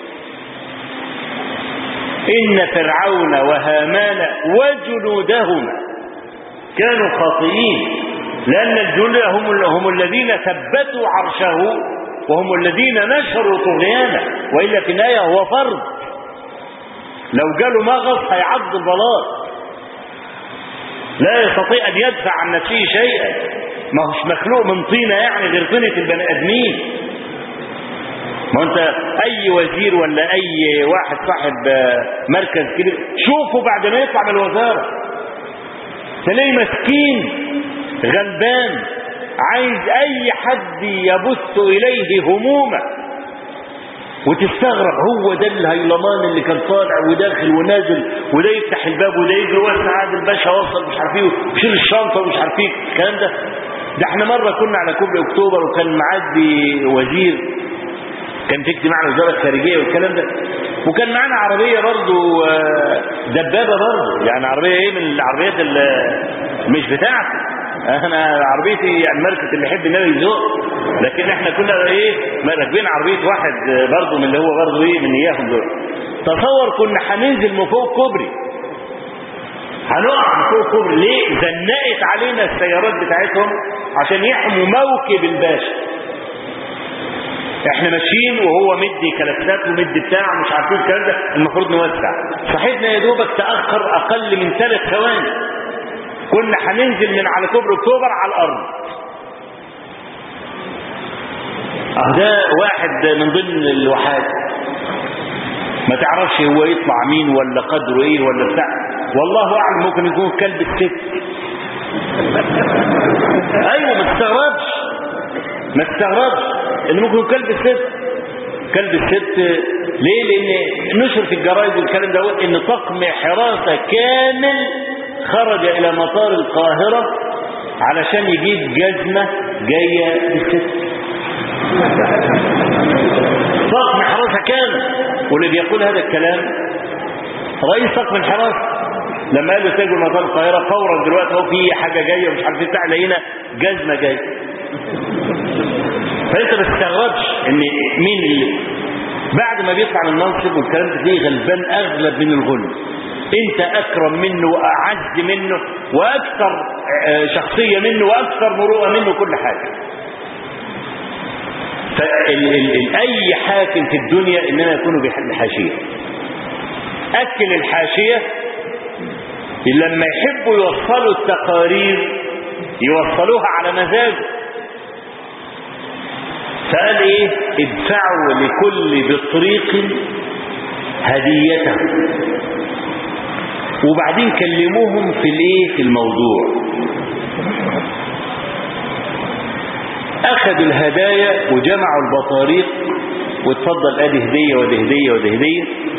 ان فرعون وهامان وجنودهما كانوا خاطئين لأن الجند هم, هم الذين ثبتوا عرشه وهم الذين نشروا طغيانه وإلا في النهاية هو فرض لو جاله مغص هيعض البلاط لا يستطيع أن يدفع عن نفسه شيئا ما هوش مخلوق من طينة يعني غير طينة البني آدمين ما انت اي وزير ولا اي واحد صاحب مركز كبير شوفه بعد ما يطلع من الوزاره تلاقيه مسكين غلبان عايز اي حد يبث اليه همومه وتستغرب هو ده الهيلمان اللي كان طالع وداخل ونازل وده يفتح الباب وده يجي وسع عاد الباشا وصل مش عارف ايه وشيل الشنطه ومش عارف ايه الكلام ده ده احنا مره كنا على كوبري اكتوبر وكان معدي وزير كان في اجتماع الوزاره الخارجيه والكلام ده وكان معانا عربيه برضه دبابه برضه يعني عربيه ايه من العربيات اللي مش بتاعتي انا عربيتي يعني ماركه اللي يحب النبي يزوق لكن احنا كنا ايه راكبين عربيه واحد برضه من اللي هو برضه ايه من اياهم دول تصور كنا هننزل من فوق كوبري هنقع من فوق كوبري ليه زنقت علينا السيارات بتاعتهم عشان يحموا موكب الباشا احنا ماشيين وهو مدي كلاسات ومدي بتاع ومش عارفين الكلام ده المفروض نوسع صاحبنا يا دوبك تاخر اقل من ثلاث ثواني كنا هننزل من على كوبري اكتوبر على الارض اه ده واحد من ضمن الوحات ما تعرفش هو يطلع مين ولا قدره ايه ولا بتاع والله اعلم ممكن يكون كلب الست ايوه ما تستغربش ما تستغربش ان ممكن يكون كلب الست كلب الست ليه لان نشر في الجرايد والكلام ده ان طقم حراسه كامل خرج الى مطار القاهره علشان يجيب جزمه جايه للست طقم حراسه كامل واللي بيقول هذا الكلام رئيس طقم الحراسه لما قال له تاجر مطار القاهره فورا دلوقتي هو في حاجه جايه ومش عارف ايه بتاع لقينا جزمه جايه فانت ما تستغربش ان مين اللي بعد ما بيطلع من المنصب والكلام ده تلاقيه غلبان اغلب من الغل انت اكرم منه واعز منه واكثر آه، شخصيه منه واكثر مروءه منه كل حاجه فأي حاكم في الدنيا إنما يكون بحاشية أكل الحاشية لما يحبوا يوصلوا التقارير يوصلوها على مزاجه فقال ايه ادفعوا لكل بطريق هديته وبعدين كلموهم في الايه في الموضوع اخذوا الهدايا وجمعوا البطاريق واتفضل ادي هديه ودي هديه ودي هديه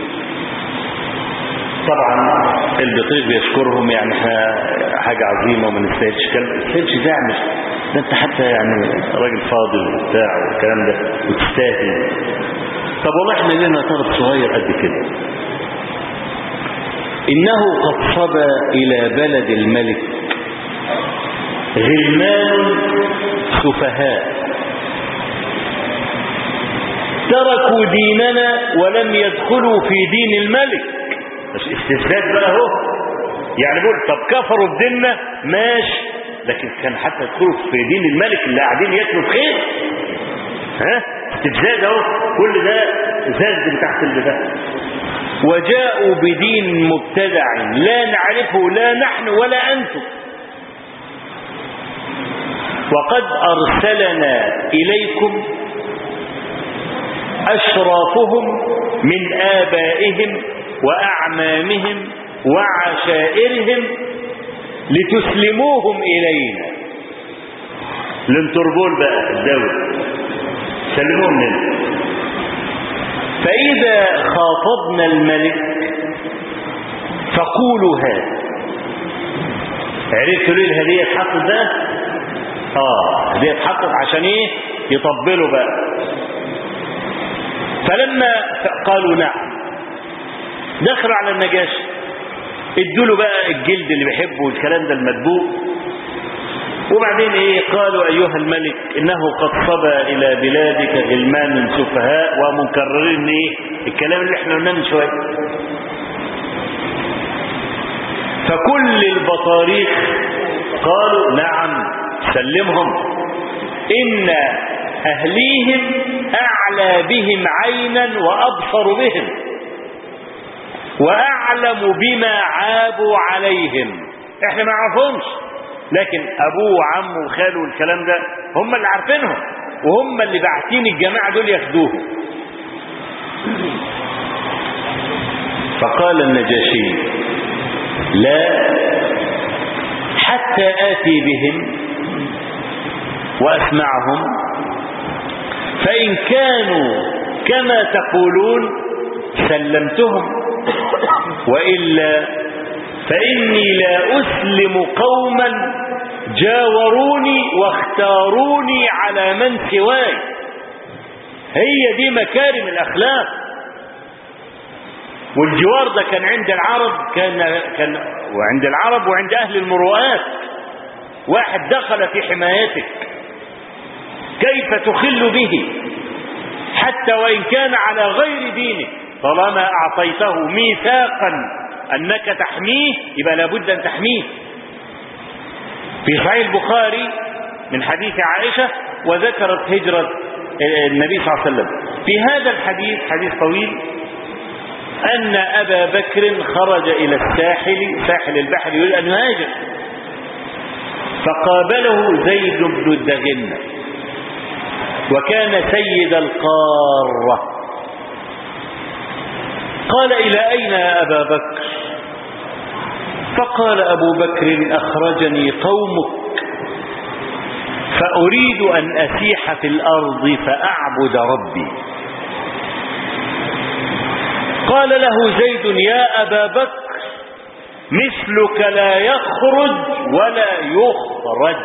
طبعا البطريق بيشكرهم يعني ح- حاجه عظيمه وما نستاهلش كلام ما نستاهلش دعم ده انت حتى يعني راجل فاضل وبتاع والكلام ده وتستاهل طب والله احنا لنا طلب صغير قد كده انه قد صبى الى بلد الملك غلمان سفهاء تركوا ديننا ولم يدخلوا في دين الملك بس استثبات بقى اهو يعني بيقول طب كفروا بديننا ماشي لكن كان حتى يدخلوا في دين الملك اللي قاعدين ياكلوا بخير ها استفزاز اهو كل ده زاد من تحت البتاع وجاءوا بدين مبتدع لا نعرفه لا نحن ولا انتم وقد أرسلنا إليكم أشرافهم من آبائهم وأعمامهم وعشائرهم لتسلموهم إلينا الانتربول بقى الدولة سلموهم لنا فإذا خاطبنا الملك فقولوا هذا عرفتوا ليه الهدية اتحطت ده اه دي اتحطت عشان ايه يطبلوا بقى فلما قالوا نعم دخلوا على النجاشي ادوا له بقى الجلد اللي بيحبه والكلام ده المدبوق وبعدين ايه قالوا ايها الملك انه قد صبى الى بلادك غلمان سفهاء ومكررين ايه الكلام اللي احنا قلناه من شويه فكل البطاريق قالوا نعم سلمهم إن أهليهم أعلى بهم عينا وأبصر بهم وأعلم بما عابوا عليهم احنا ما نعرفهمش لكن أبوه وعمه وخاله والكلام ده هم اللي عارفينهم وهم اللي باعتين الجماعة دول ياخدوهم فقال النجاشي لا حتى آتي بهم وأسمعهم فإن كانوا كما تقولون سلمتهم وإلا فإني لا أسلم قوما جاوروني واختاروني على من سواي هي دي مكارم الأخلاق والجوار ده كان عند العرب كان كان وعند العرب وعند أهل المروءات واحد دخل في حمايتك كيف تخل به حتى وإن كان على غير دينك طالما أعطيته ميثاقا أنك تحميه يبقى لابد أن تحميه في صحيح البخاري من حديث عائشة وذكرت هجرة النبي صلى الله عليه وسلم في هذا الحديث حديث طويل أن أبا بكر خرج إلى الساحل ساحل البحر يريد أن يهاجر فقابله زيد بن الدغنة وكان سيد القارة قال إلى أين يا أبا بكر فقال أبو بكر أخرجني قومك فأريد أن أسيح في الأرض فأعبد ربي قال له زيد يا أبا بكر مثلك لا يخرج ولا يخرج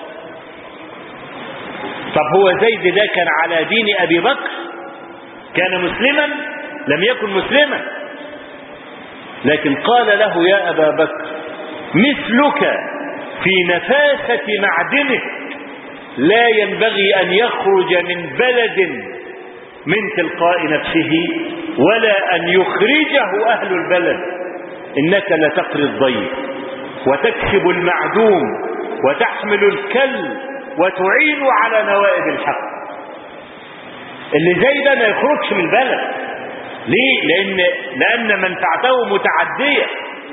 طب هو زيد ده كان على دين أبي بكر كان مسلما لم يكن مسلما لكن قال له يا أبا بكر مثلك في نفاسة معدنك لا ينبغي أن يخرج من بلد من تلقاء نفسه ولا أن يخرجه أهل البلد إنك لتقري الضيف وتكسب المعدوم وتحمل الكل وتعين على نوائب الحق اللي زي ده ما يخرجش من البلد ليه لأن, لأن منفعته متعدية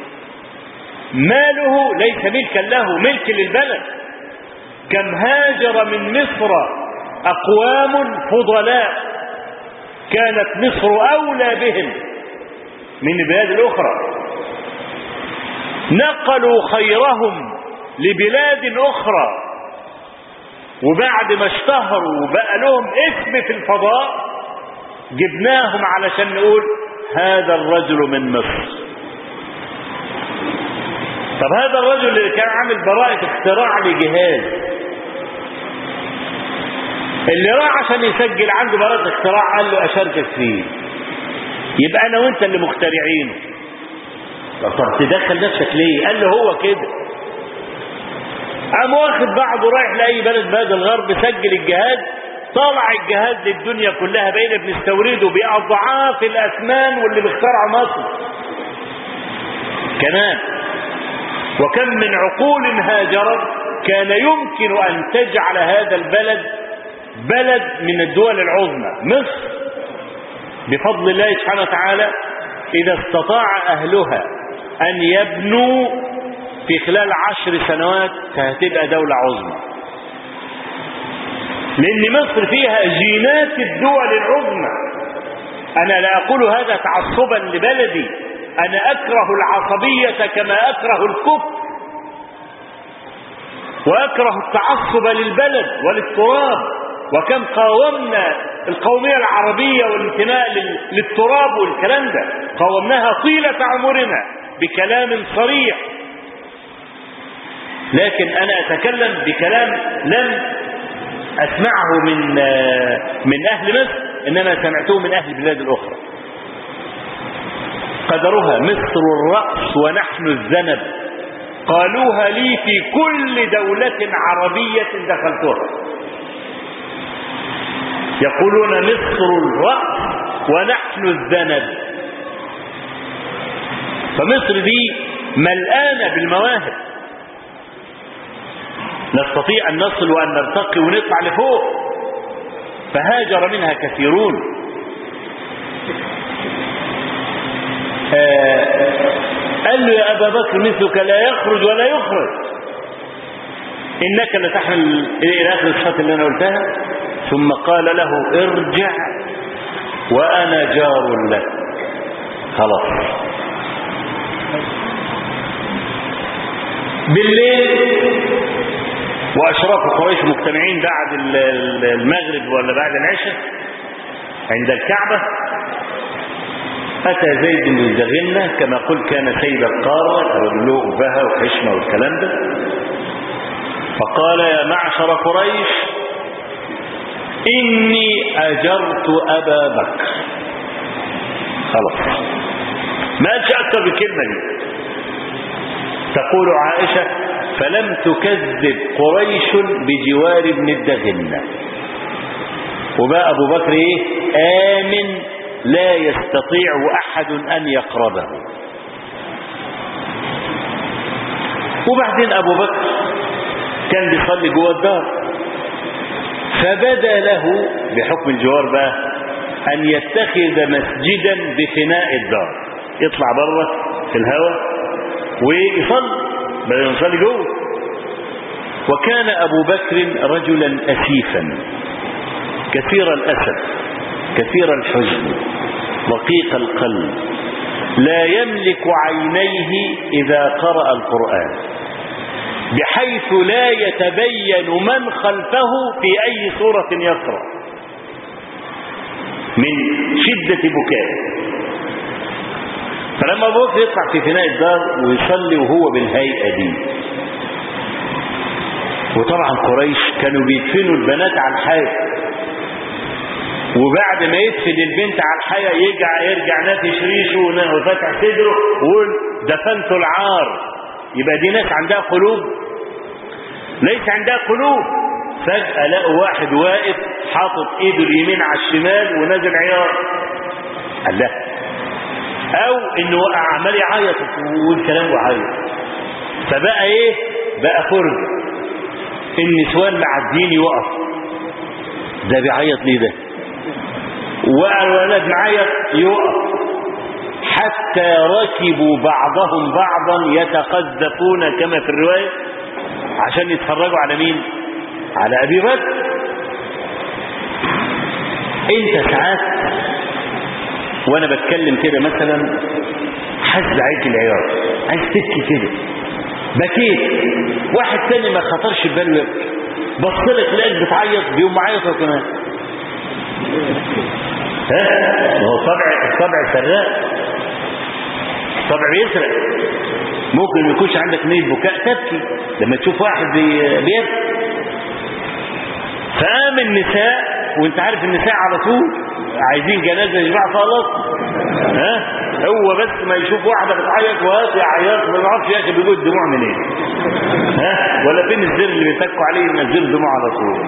ماله ليس ملكا له ملك للبلد كم هاجر من مصر أقوام فضلاء كانت مصر أولى بهم من البلاد الأخرى نقلوا خيرهم لبلاد أخرى وبعد ما اشتهروا وبقى لهم اسم في الفضاء جبناهم علشان نقول هذا الرجل من مصر طب هذا الرجل اللي كان عامل براءة اختراع لجهاز اللي راح عشان يسجل عنده براءة اختراع قال له أشاركك فيه يبقى أنا وأنت اللي مخترعينه طب تدخل نفسك ليه قال له هو كده قام واخد بعضه رايح لأي بلد بلد الغرب سجل الجهاز طلع الجهاز للدنيا كلها بقينا بنستورده بأضعاف الأثمان واللي بيخترعه مصر كمان وكم من عقول هاجرت كان يمكن أن تجعل هذا البلد بلد من الدول العظمى مصر بفضل الله سبحانه وتعالى إذا استطاع أهلها أن يبنوا في خلال عشر سنوات هتبقى دولة عظمى لأن مصر فيها جينات الدول العظمى أنا لا أقول هذا تعصبا لبلدي أنا أكره العصبية كما أكره الكفر وأكره التعصب للبلد وللتراب وكم قاومنا القومية العربية والانتماء للتراب والكلام ده قاومناها طيلة عمرنا بكلام صريح لكن أنا أتكلم بكلام لم أسمعه من من أهل مصر إنما سمعته من أهل البلاد الأخرى قدرها مصر الرأس ونحن الذنب قالوها لي في كل دولة عربية دخلتها يقولون مصر الرأس ونحن الذنب فمصر دي ملآنة بالمواهب نستطيع أن نصل وأن نرتقي ونطلع لفوق فهاجر منها كثيرون آه قال له يا أبا بكر مثلك لا يخرج ولا يخرج إنك لتحمل إلى آخر الصفات اللي أنا قلتها ثم قال له ارجع وأنا جار لك خلاص بالليل وأشراف قريش مجتمعين بعد المغرب ولا بعد العشاء عند الكعبة أتى زيد بن الزغنة كما قلت كان سيد القارة له بها وحشمة والكلام ده فقال يا معشر قريش إني أجرت أبا بكر خلاص ما قالش أكثر بالكلمة دي تقول عائشة فلم تكذب قريش بجوار ابن الدغنة وبقى أبو بكر إيه آمن لا يستطيع أحد أن يقربه وبعدين أبو بكر كان بيصلي جوه الدار فبدا له بحكم الجوار بقى أن يتخذ مسجدا بفناء الدار يطلع بره في الهواء ويصلي بدل ما يصلي جوه وكان أبو بكر رجلا أسيفا كثير الأسف كثير الحزن رقيق القلب لا يملك عينيه إذا قرأ القرآن بحيث لا يتبين من خلفه في أي سورة يقرأ من شدة بكائه فلما أبو بكر يطلع في فناء الدار ويصلي وهو بالهيئة دي وطبعا قريش كانوا بيدفنوا البنات على الحياة وبعد ما يدفن البنت على الحياة يرجع يرجع نافش ريشه وفتح صدره ويقول دفنت العار يبقى دي ناس عندها قلوب ليس عندها قلوب فجأة لقوا واحد واقف حاطط ايده اليمين على الشمال ونازل عيار قال لا او انه وقع عمال يعيط والكلام وعيط فبقى ايه بقى فرجه النسوان معدين يقف ده بيعيط ليه ده وقع الولد معيط يقف حتى ركبوا بعضهم بعضا يتقذفون كما في الرواية عشان يتفرجوا على مين على أبي بكر انت ساعات وانا بتكلم كده مثلا حز عليك العياط عايز تبكي كده بكيت واحد تاني ما خطرش في باله يبكي بص لك لقيت بتعيط بيقوم معيط هو كمان ها ما هو طبع الطبع سراق الطبع بيسرق ممكن ما يكونش عندك نية بكاء تبكي لما تشوف واحد بي- بيبكي فقام النساء وانت عارف النساء على طول عايزين جنازه يشبع خلاص ها هو بس ما يشوف واحده بتعيط وهات يعيط ما يعرفش يا اخي بيجوا الدموع منين ها ولا فين الزر اللي بيتكوا عليه ينزل دموع على طول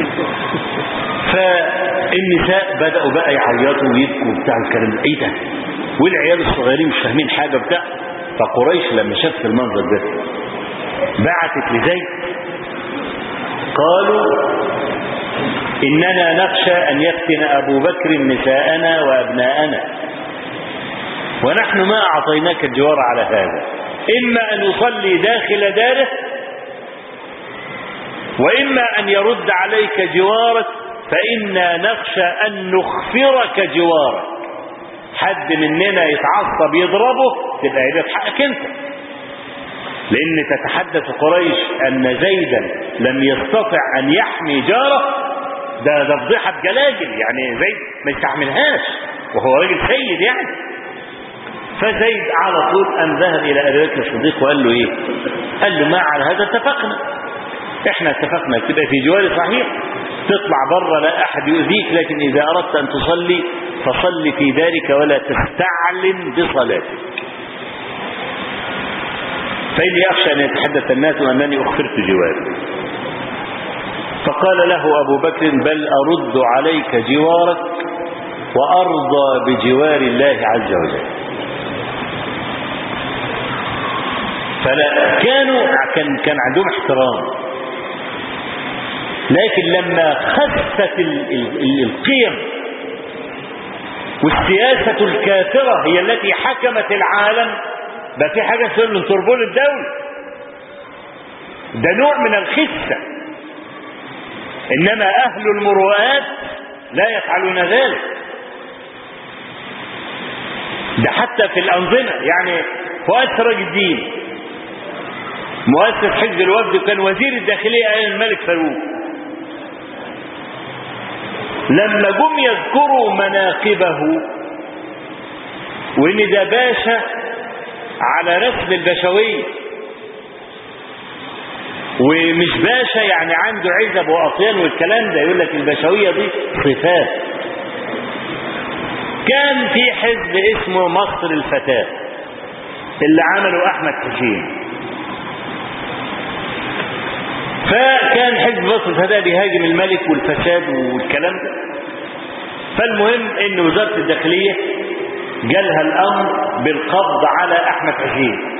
فالنساء بدأوا بقى يعيطوا ويبكوا وبتاع الكلام ده ايه ده والعيال الصغيرين مش فاهمين حاجة بتاع فقريش لما شافت المنظر ده بعتت لزيد قالوا إننا نخشى أن يفتن أبو بكر نساءنا وأبناءنا ونحن ما أعطيناك الجوار على هذا إما أن يصلي داخل داره وإما أن يرد عليك جوارك فإنا نخشى أن نخفرك جوارك حد مننا يتعصب يضربه تبقى يبقى في حقك انت لأن تتحدث قريش أن زيدا لم يستطع أن يحمي جاره ده ده فضيحة بجلاجل يعني زيد ما يستحملهاش وهو راجل سيد يعني فزيد على طول أن ذهب إلى أبي بكر الصديق وقال له إيه قال له ما على هذا اتفقنا احنا اتفقنا تبقى في جواري صحيح تطلع بره لا أحد يؤذيك لكن إذا أردت أن تصلي فصل في ذلك ولا تستعلن بصلاتك فإني أخشى أن يتحدث الناس أنني أخفرت جواري فقال له أبو بكر بل أرد عليك جوارك وأرضى بجوار الله عز وجل فلا كانوا كان كان عندهم احترام لكن لما خست ال- ال- ال- القيم والسياسة الكافرة هي التي حكمت العالم بقى في حاجة اسمها تربول الدولة ده نوع من الخسة إنما أهل المروءات لا يفعلون ذلك ده حتى في الأنظمة يعني فؤاد سراج الدين مؤسس حزب الوفد وكان وزير الداخلية أيام الملك فاروق لما جم يذكروا مناقبه وإن ده باشا على رسم البشوية ومش باشا يعني عنده عزب وأطيان والكلام ده يقول لك البشوية دي صفات كان في حزب اسمه مصر الفتاة اللي عمله أحمد حسين فكان حزب مصر الفتاة بيهاجم الملك والفساد والكلام ده فالمهم ان وزارة الداخلية جالها الامر بالقبض على احمد حسين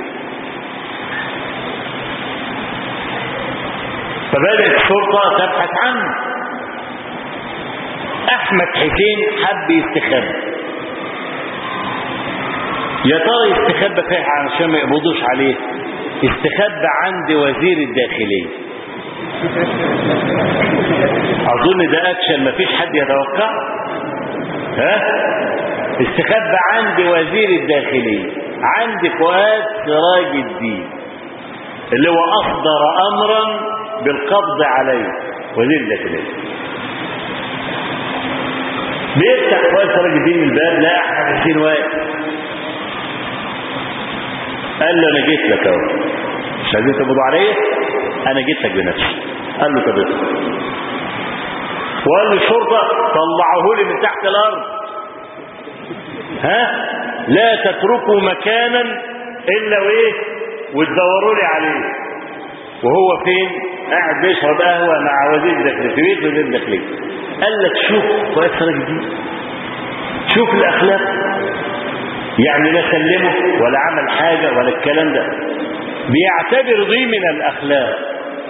فبدأت الشرطة تبحث عنه احمد حسين حب يستخبى يا ترى يستخبى فين عشان ما يقبضوش عليه استخبى عند وزير الداخليه اظن ده اكشن مفيش حد يتوقع ها استخبى عند وزير الداخليه عند فؤاد سراج الدين اللي هو اصدر امرا بالقبض عليه وزير الداخليه بيفتح فؤاد سراج الدين الباب لا احمد حسين واقف قال له انا جيت لك اهو مش عايزين تقبضوا عليا انا جيت لك بنفسي قال له طب ادخل وقال للشرطه طلعوه لي من تحت الارض ها لا تتركوا مكانا الا وايه وتدوروا لي عليه وهو فين قاعد بيشرب قهوه مع وزير الداخليه في بيت وزير الداخليه قال لك شوف فؤاد سراج الدين شوف الاخلاق يعني لا سلمه ولا عمل حاجة ولا الكلام ده بيعتبر دي من الأخلاق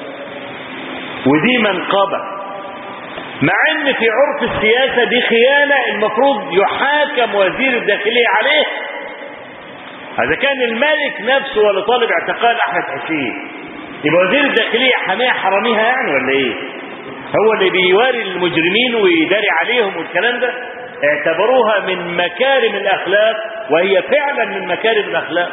ودي منقبة مع ان في عرف السياسة دي خيانة المفروض يحاكم وزير الداخلية عليه هذا كان الملك نفسه ولا طالب اعتقال احمد حسين يبقى وزير الداخلية حاميها حراميها يعني ولا ايه هو اللي بيواري المجرمين ويداري عليهم والكلام ده اعتبروها من مكارم الاخلاق وهي فعلا من مكارم الاخلاق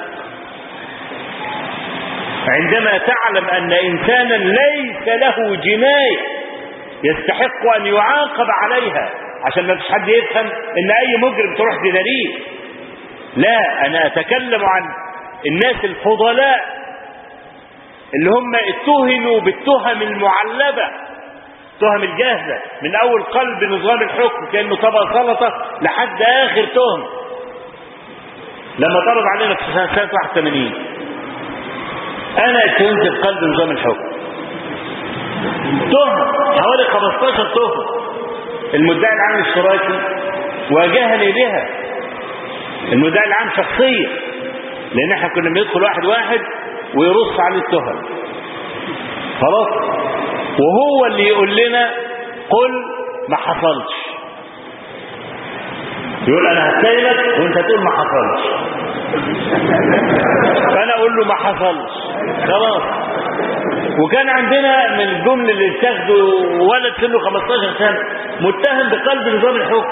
عندما تعلم ان انسانا ليس له جنايه يستحق ان يعاقب عليها عشان ما فيش حد يفهم ان اي مجرم تروح تداريه لا انا اتكلم عن الناس الفضلاء اللي هم اتهموا بالتهم المعلبه تهم الجاهزة من أول قلب نظام الحكم كأنه طبق سلطة لحد آخر تهم لما طرد علينا في سنة 81 أنا اتهمت بقلب نظام الحكم تهم حوالي 15 تهم المدعي العام الاشتراكي واجهني بها المدعي العام شخصيا لأن احنا كنا بندخل واحد واحد ويرص عليه التهم خلاص وهو اللي يقول لنا قل ما حصلش يقول انا هتكلمك وانت تقول ما حصلش فانا اقول له ما حصلش خلاص وكان عندنا من الجمل اللي اتاخدوا ولد سنه 15 سنه متهم بقلب نظام الحكم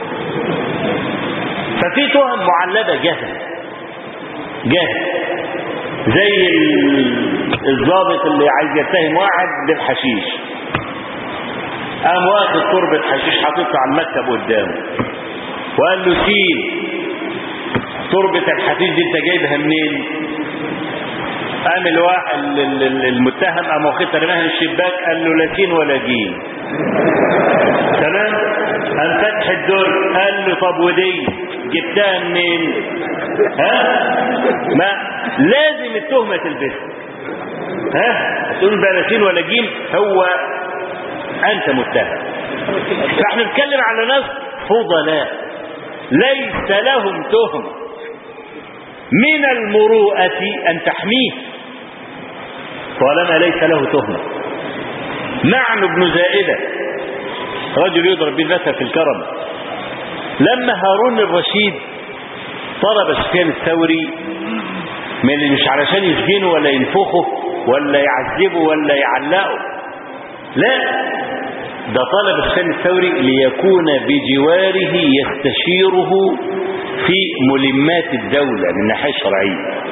ففي تهم معلبه جهل جهل زي الضابط اللي عايز يتهم واحد بالحشيش قام واخد تربة حشيش حاططها على المكتب قدامه وقال له سيل تربة الحشيش دي انت جايبها منين قام الواحد المتهم قام واخدها رماها من الشباك قال له لا سين ولا جيم تمام قام فتح الدرج قال له طب ودي جبتها منين ها ما لازم التهمه تلبسها ها تقول بلاتين ولا جيم هو انت متهم فاحنا نتكلم على ناس فضلاء ليس لهم تهمه من المروءه ان تحميه طالما ليس له تهمه معنى ابن زائده رجل يضرب بالمثل في الكرم لما هارون الرشيد طلب سفيان الثوري من اللي مش علشان يسجنه ولا ينفخه ولا يعذبه ولا يعلقه لا ده طلب سفيان الثوري ليكون بجواره يستشيره في ملمات الدولة من الناحية الشرعية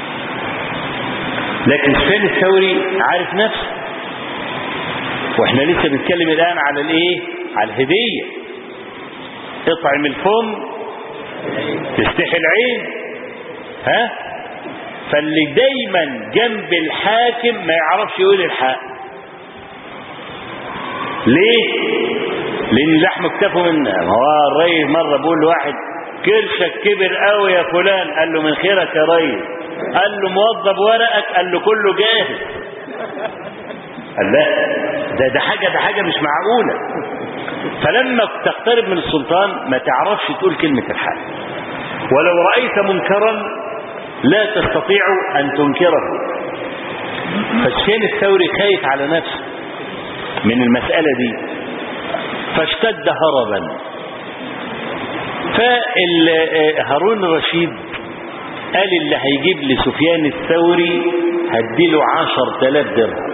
لكن سفيان الثوري عارف نفسه واحنا لسه بنتكلم الآن على الايه على الهدية اطعم الفم تستحي العين ها فاللي دايما جنب الحاكم ما يعرفش يقول الحق ليه لان لحم اكتفوا منا ما هو الريس مره بيقول لواحد كرشك كبر قوي يا فلان قال له من خيرك يا ريس قال له موظف ورقك قال له كله جاهز قال لا ده ده حاجه ده حاجه مش معقوله فلما تقترب من السلطان ما تعرفش تقول كلمه الحق ولو رايت منكرا لا تستطيع ان تنكره فالشين الثوري خايف على نفسه من المساله دي فاشتد هربا فهارون الرشيد قال اللي هيجيب لي سفيان الثوري هديله عشر تلاف درهم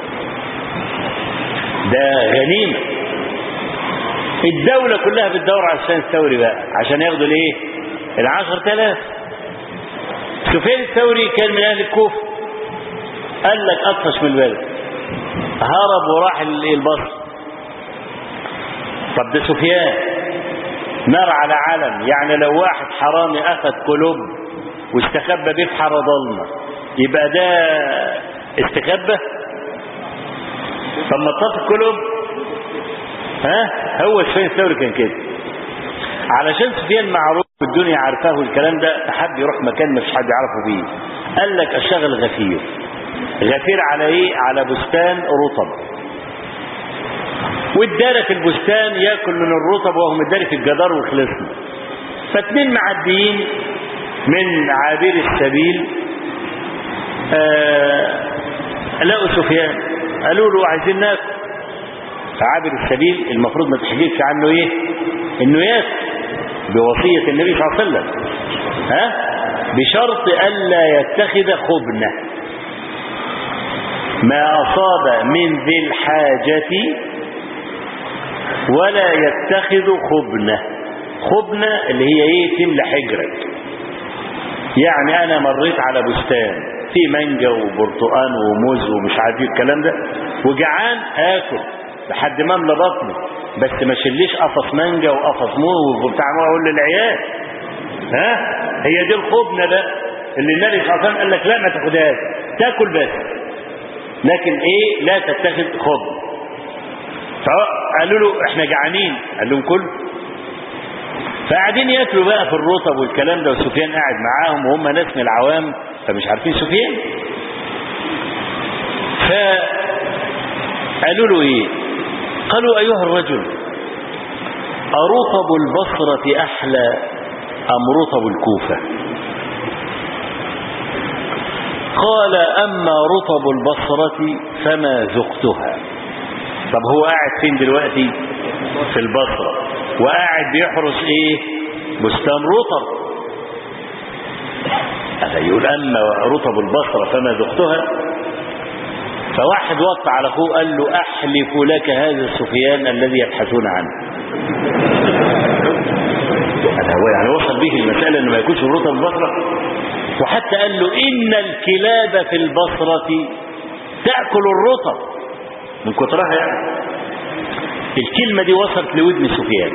ده غنيمة الدولة كلها بتدور على سفيان الثوري بقى عشان ياخدوا الايه العشر تلاف سفيان الثوري كان من اهل الكوفة قال لك اطفش من البلد هرب وراح البصر طب ده سفيان نار على علم يعني لو واحد حرامي اخذ كلوب واستخبى بيه في حاره ضلمه يبقى ده استخبى طب ما طف الكلوب ها هو سفيان الثوري كان كده علشان سفيان معروف الدنيا عارفاه الكلام ده حب يروح مكان مش حد يعرفه بيه قال لك اشتغل غفير غفير على ايه على بستان رطب وادارى في البستان ياكل من الرطب وهو مداري في الجدار وخلصنا فاتنين معديين من عابر السبيل آه لقوا سفيان قالوا له عايزين ناكل فعابر السبيل المفروض ما تحكيش عنه ايه انه ياكل بوصية النبي صلى الله عليه وسلم ها بشرط ألا يتخذ خبنة ما أصاب من ذي الحاجة ولا يتخذ خبنة خبنة اللي هي ايه تملى حجرك يعني انا مريت على بستان في مانجا وبرتقان وموز ومش عارف ايه الكلام ده وجعان اكل لحد ما املى بطني بس ما شليش قفص مانجا وقفص موز وبتاع اقول للعيال ها هي دي الخبنه ده اللي النبي صلى الله عليه وسلم قال لك لا ما تاخدهاش تاكل بس لكن ايه لا تتخذ خبز فقالوا له احنا جعانين قال لهم كل فقاعدين ياكلوا بقى في الرطب والكلام ده وسفيان قاعد معاهم وهم ناس من العوام فمش عارفين سفيان فقالوا له ايه قالوا ايها الرجل أرطب البصرة أحلى أم رطب الكوفة قال أما رطب البصرة فما ذقتها طب هو قاعد فين دلوقتي في البصرة وقاعد بيحرس ايه بستان رطب هذا يقول أما رطب البصرة فما ذقتها فواحد وقع على اخوه قال له أحلف لك هذا سفيان الذي يبحثون عنه هذا هو يعني وصل به المسألة أنه ما يكونش رطب البصرة وحتى قال له إن الكلاب في البصرة تأكل الرطب من كترها يعني الكلمة دي وصلت لودن سفيان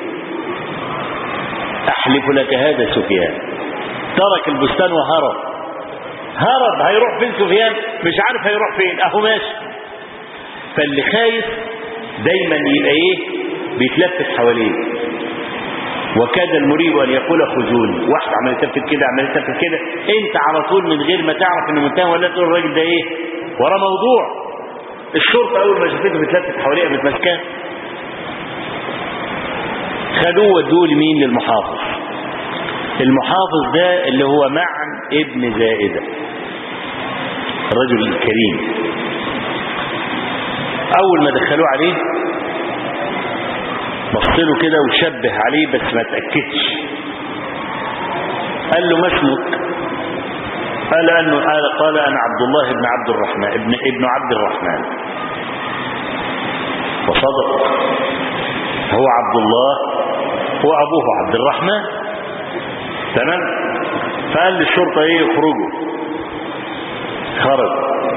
أحلف لك هذا سفيان ترك البستان وهرب هرب هيروح فين سفيان مش عارف هيروح فين اهو ماشي فاللي خايف دايما يبقى ايه بيتلفت حواليه وكاد المريب ان يقول خذوني واحد عمال يتلفت كده عمال يتلفت كده انت على طول من غير ما تعرف انه منتهى ولا تقول الراجل ده ايه وراه موضوع الشرطه اول ما شافته بتلفت حواليه قامت ماسكاه خدوه ودوه لمين للمحافظ المحافظ ده اللي هو معن ابن زائدة الرجل الكريم أول ما دخلوه عليه بصله كده وشبه عليه بس ما تأكدش قال له ما اسمك قال أنه قال, قال أنا عبد الله بن عبد الرحمن ابن, ابن عبد الرحمن وصدق هو عبد الله هو أبوه عبد الرحمن تمام فقال للشرطة ايه يخرجوا خرج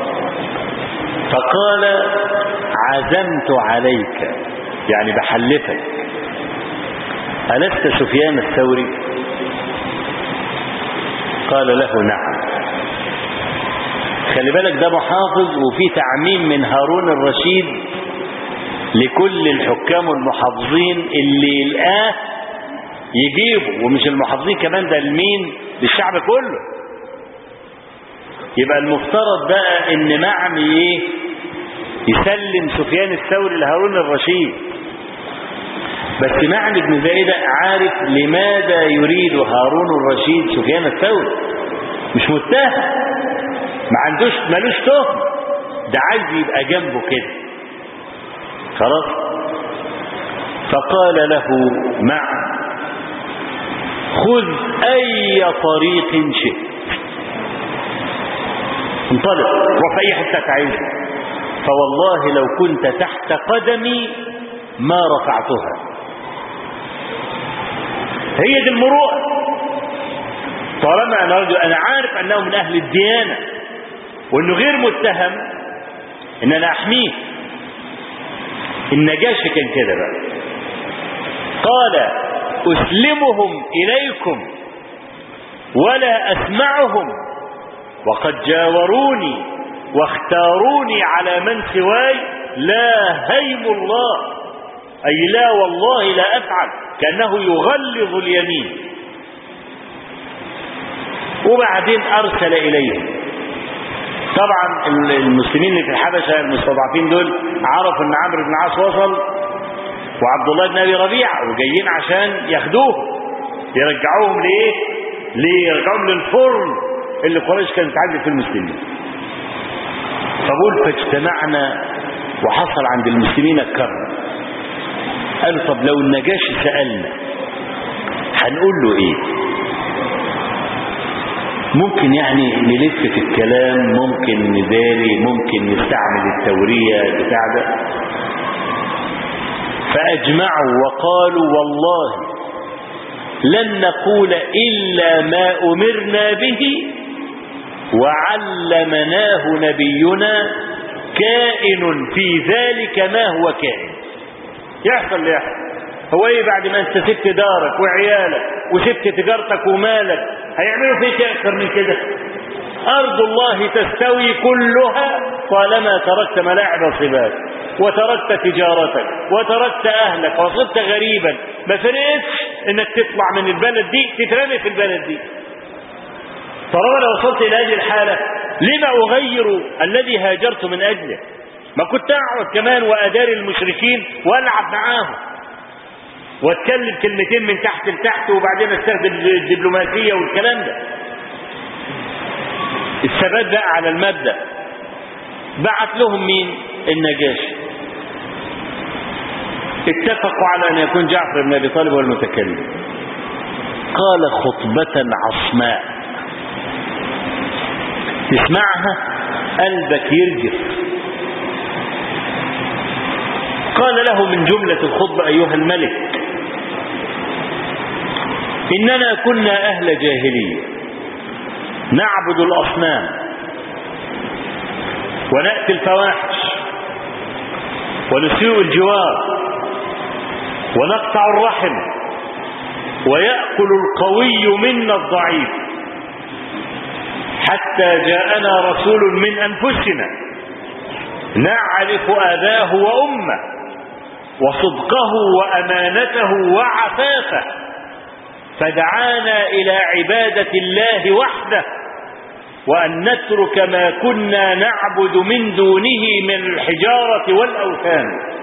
فقال عزمت عليك يعني بحلفك ألست سفيان الثوري قال له نعم خلي بالك ده محافظ وفي تعميم من هارون الرشيد لكل الحكام والمحافظين اللي يلقاه يجيبه ومش المحافظين كمان ده لمين للشعب كله يبقى المفترض بقى ان معمي ايه يسلم سفيان الثوري لهارون الرشيد بس معمي بن زايدة عارف لماذا يريد هارون الرشيد سفيان الثوري مش متهم ما عندوش ملوش تهم ده عايز يبقى جنبه كده خلاص فقال له مع خذ أي طريق شئت انطلق روح في أي حتة تعيش فوالله لو كنت تحت قدمي ما رفعتها هي دي المروءة طالما أنا رجل أنا عارف أنه من أهل الديانة وأنه غير متهم إن أنا أحميه النجاشي كان كده بقى قال أسلمهم إليكم ولا أسمعهم وقد جاوروني واختاروني على من سواي لا هيم الله أي لا والله لا أفعل كأنه يغلظ اليمين وبعدين أرسل إليهم طبعا المسلمين اللي في الحبشة المستضعفين دول عرفوا أن عمرو بن العاص وصل وعبد الله بن أبي ربيعة وجايين عشان ياخدوه يرجعوهم لإيه؟ ليرجعوهم للفرن اللي قريش كانت تعدي في المسلمين فقول فاجتمعنا وحصل عند المسلمين الكرم قالوا طب لو النجاشي سألنا هنقول له ايه ممكن يعني نلف في الكلام ممكن نداري ممكن نستعمل التورية بتاع ده فأجمعوا وقالوا والله لن نقول إلا ما أمرنا به وعلمناه نبينا كائن في ذلك ما هو كائن يحصل اللي يحصل هو ايه بعد ما انت سبت دارك وعيالك وسبت تجارتك ومالك هيعملوا فيك اكثر من كده ارض الله تستوي كلها طالما تركت ملاعب صباك وتركت تجارتك وتركت اهلك وصرت غريبا ما فرقتش انك تطلع من البلد دي تترمي في البلد دي طالما لو وصلت الى هذه الحاله لما اغير الذي هاجرت من اجله ما كنت اقعد كمان واداري المشركين والعب معاهم واتكلم كلمتين من تحت لتحت وبعدين استخدم الدبلوماسيه والكلام ده الثبات بقى على المبدا بعت لهم مين النجاشي اتفقوا على ان يكون جعفر بن ابي طالب هو المتكلم قال خطبه عصماء تسمعها قلبك يرجف قال له من جملة الخطبة أيها الملك إننا كنا أهل جاهلية نعبد الأصنام ونأتي الفواحش ونسيء الجوار ونقطع الرحم ويأكل القوي منا الضعيف حتى جاءنا رسول من أنفسنا نعرف أباه وأمه وصدقه وأمانته وعفافه فدعانا إلى عبادة الله وحده وأن نترك ما كنا نعبد من دونه من الحجارة والأوثان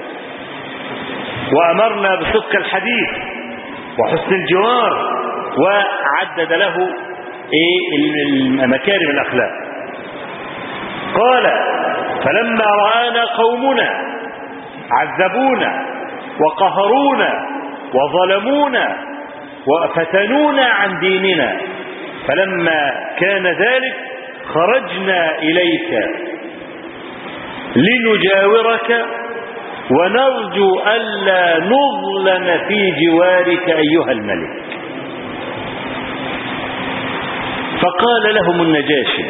وأمرنا بصدق الحديث وحسن الجوار وعدد له إيه مكارم الأخلاق قال فلما رآنا قومنا عذبونا وقهرونا وظلمونا وفتنونا عن ديننا فلما كان ذلك خرجنا إليك لنجاورك ونرجو ألا نظلم في جوارك أيها الملك فقال لهم النجاشي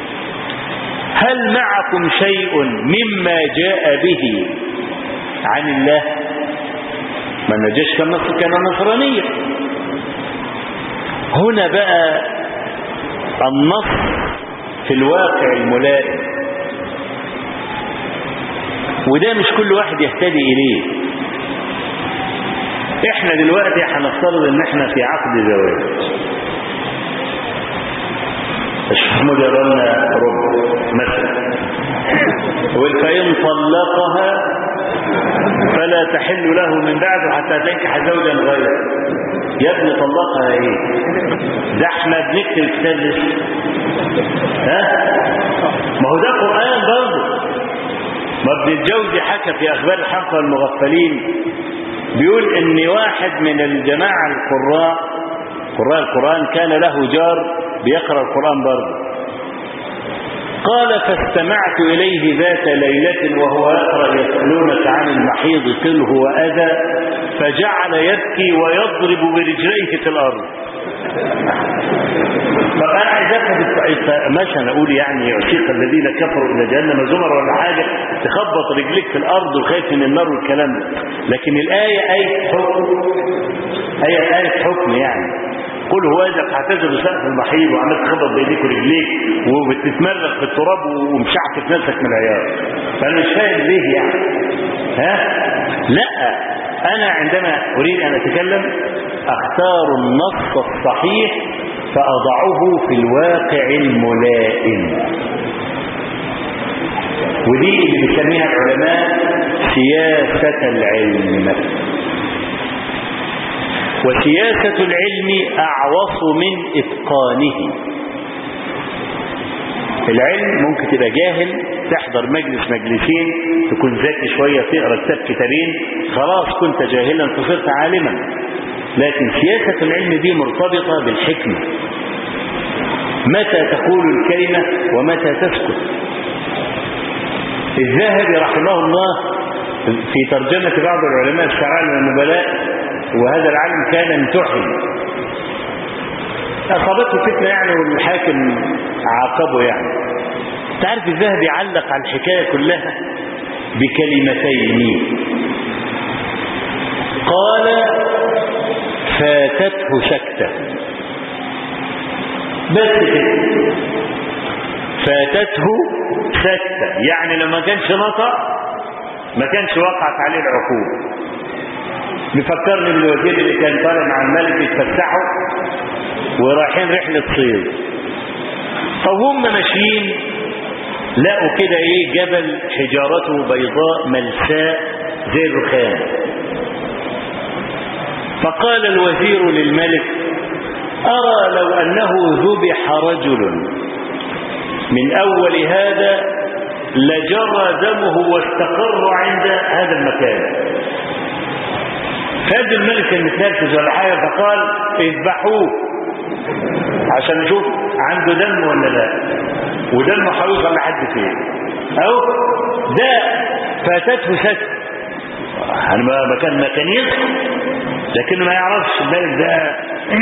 هل معكم شيء مما جاء به عن الله ما النجاش كان مصر كان نصرانيا هنا بقى النص في الواقع الملائم وده مش كل واحد يهتدي إليه احنا دلوقتي هنفترض ان احنا في عقد زواج الشيخ محمود يقرا لنا ربع مثلا فإن طلقها فلا تحل له من بعده حتى تنكح زوجا غيره يا ابني طلقها ايه ده احنا بنكتب كتاب لسه ها ما هو ده قرآن برضه ما ابن الجوزي حكى في أخبار الحق والمغفلين بيقول ان واحد من الجماعة القراء قراء القرآن كان له جار بيقرأ القرآن برضه قال فاستمعت إليه ذات ليلة وهو يقرأ يسألونك عن المحيض قل هو أذى فجعل يبكي ويضرب برجليه في الأرض طب انا عايز افهم مثلا اقول يعني يعشق الذين كفروا الى جهنم زمر ولا حاجه تخبط رجليك في الارض وخايف من النار والكلام ده لكن الايه ايه حكم ايه ايه حكم يعني قل هو اذا هتنزل سقف المحيط وعمال تخبط بايديك ورجليك وبتتمرغ في التراب ومشعكف نفسك من العياط فانا مش فاهم ليه يعني ها لا انا عندما اريد ان اتكلم اختار النص الصحيح فاضعه في الواقع الملائم ودي اللي بيسميها العلماء سياسة العلم مثلا وسياسة العلم أعوص من إتقانه العلم ممكن تبقى جاهل تحضر مجلس مجلسين تكون ذكي شوية تقرأ كتاب كتابين خلاص كنت جاهلا فصرت عالما لكن سياسة العلم دي مرتبطة بالحكمة متى تقول الكلمة ومتى تسكت الذهبي رحمه الله في ترجمة بعض العلماء الشعراء والنبلاء وهذا العالم كان امتحن أصابته فتنة يعني والحاكم عاقبه يعني تعرف الذهبي علق على الحكاية كلها بكلمتين قال فاتته سكتة بس كده فاتته سكتة يعني لو ما كانش نطق ما كانش وقعت عليه العقوبة بيفكرني بالوزير اللي كان طالع مع الملك يتفسحوا ورايحين رحلة صيد فهم ماشيين لقوا كده ايه جبل حجارته بيضاء ملساء زي الرخام فقال الوزير للملك أرى لو أنه ذبح رجل من أول هذا لجرى دمه واستقر عند هذا المكان فاد الملك المتنرفز ولا حاجه فقال اذبحوه عشان نشوف عنده دم ولا لا ودمه هيوصل لحد فين اهو ده فاتته سكت يعني ما كان ما كان يصحى لكنه ما يعرفش الملك ده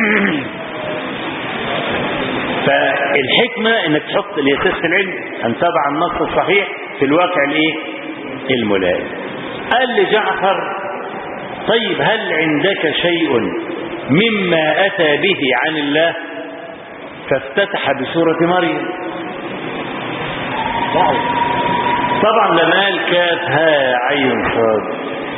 فالحكمة انك تحط لأساس العلم ان تضع النص الصحيح في الواقع الايه الملائم قال لجعفر طيب هل عندك شيء مما أتى به عن الله فافتتح بسورة مريم طبعا لما قال كاف ها عين صاد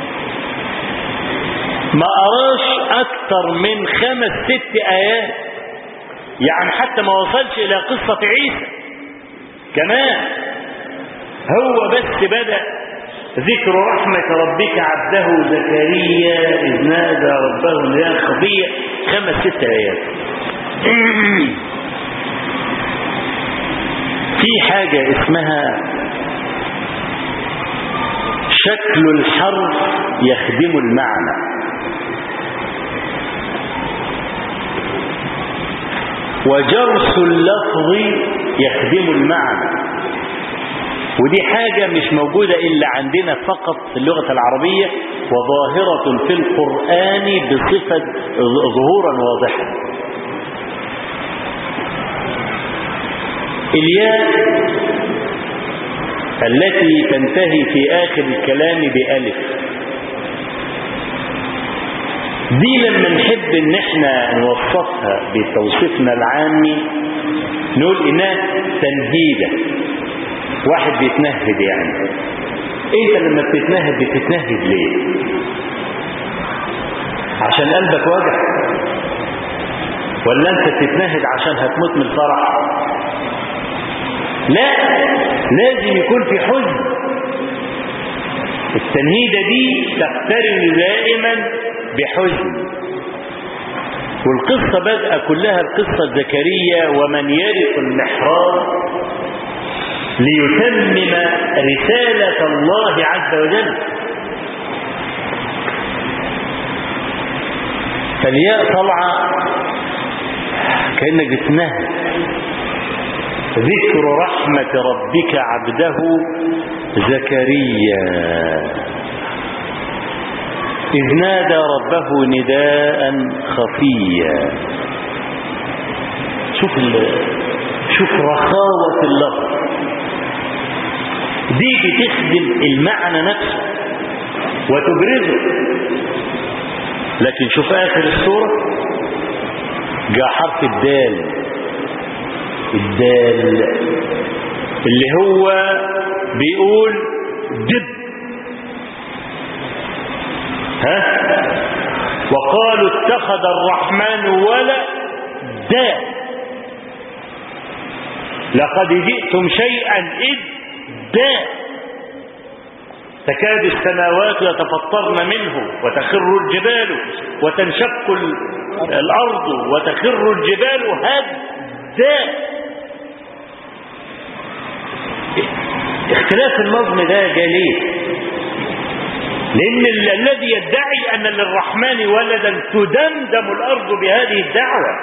ما أراش أكثر من خمس ست آيات يعني حتى ما وصلش إلى قصة عيسى كمان هو بس بدأ ذكر رحمة ربك عبده زكريا إذ نادى ربه نداء خفيا خمس ست آيات في حاجة اسمها شكل الحرف يخدم المعنى وجرس اللفظ يخدم المعنى ودي حاجة مش موجودة إلا عندنا فقط في اللغة العربية وظاهرة في القرآن بصفة ظهورا واضحا الياء التي تنتهي في آخر الكلام بألف دي لما نحب ان احنا نوصفها بتوصيفنا العامي نقول انها تنهيده واحد بيتنهد يعني انت لما بتتنهد بتتنهد ليه عشان قلبك وجع ولا انت بتتنهد عشان هتموت من الفرح لا لازم يكون في حزن التنهيدة دي تقترن دائما بحزن والقصة بدأ كلها بقصة زكريا ومن يرث المحراب ليتمم رسالة الله عز وجل فالياء طالعة كأنك بتنهي ذكر رحمة ربك عبده زكريا إذ نادى ربه نداء خفيا شوف شوف رخاوة اللفظ دي بتخدم المعنى نفسه وتبرزه لكن شوف آخر السورة جاء حرف الدال الدال اللي هو بيقول دب ها وقالوا اتخذ الرحمن ولدا لقد جئتم شيئا إدا تكاد السماوات يتفطرن منه وتخر الجبال وتنشق الأرض وتخر الجبال هدا اختلاف النظم ده جاء ليه لأن الذي يدعي أن للرحمن ولدا تدمدم الأرض بهذه الدعوة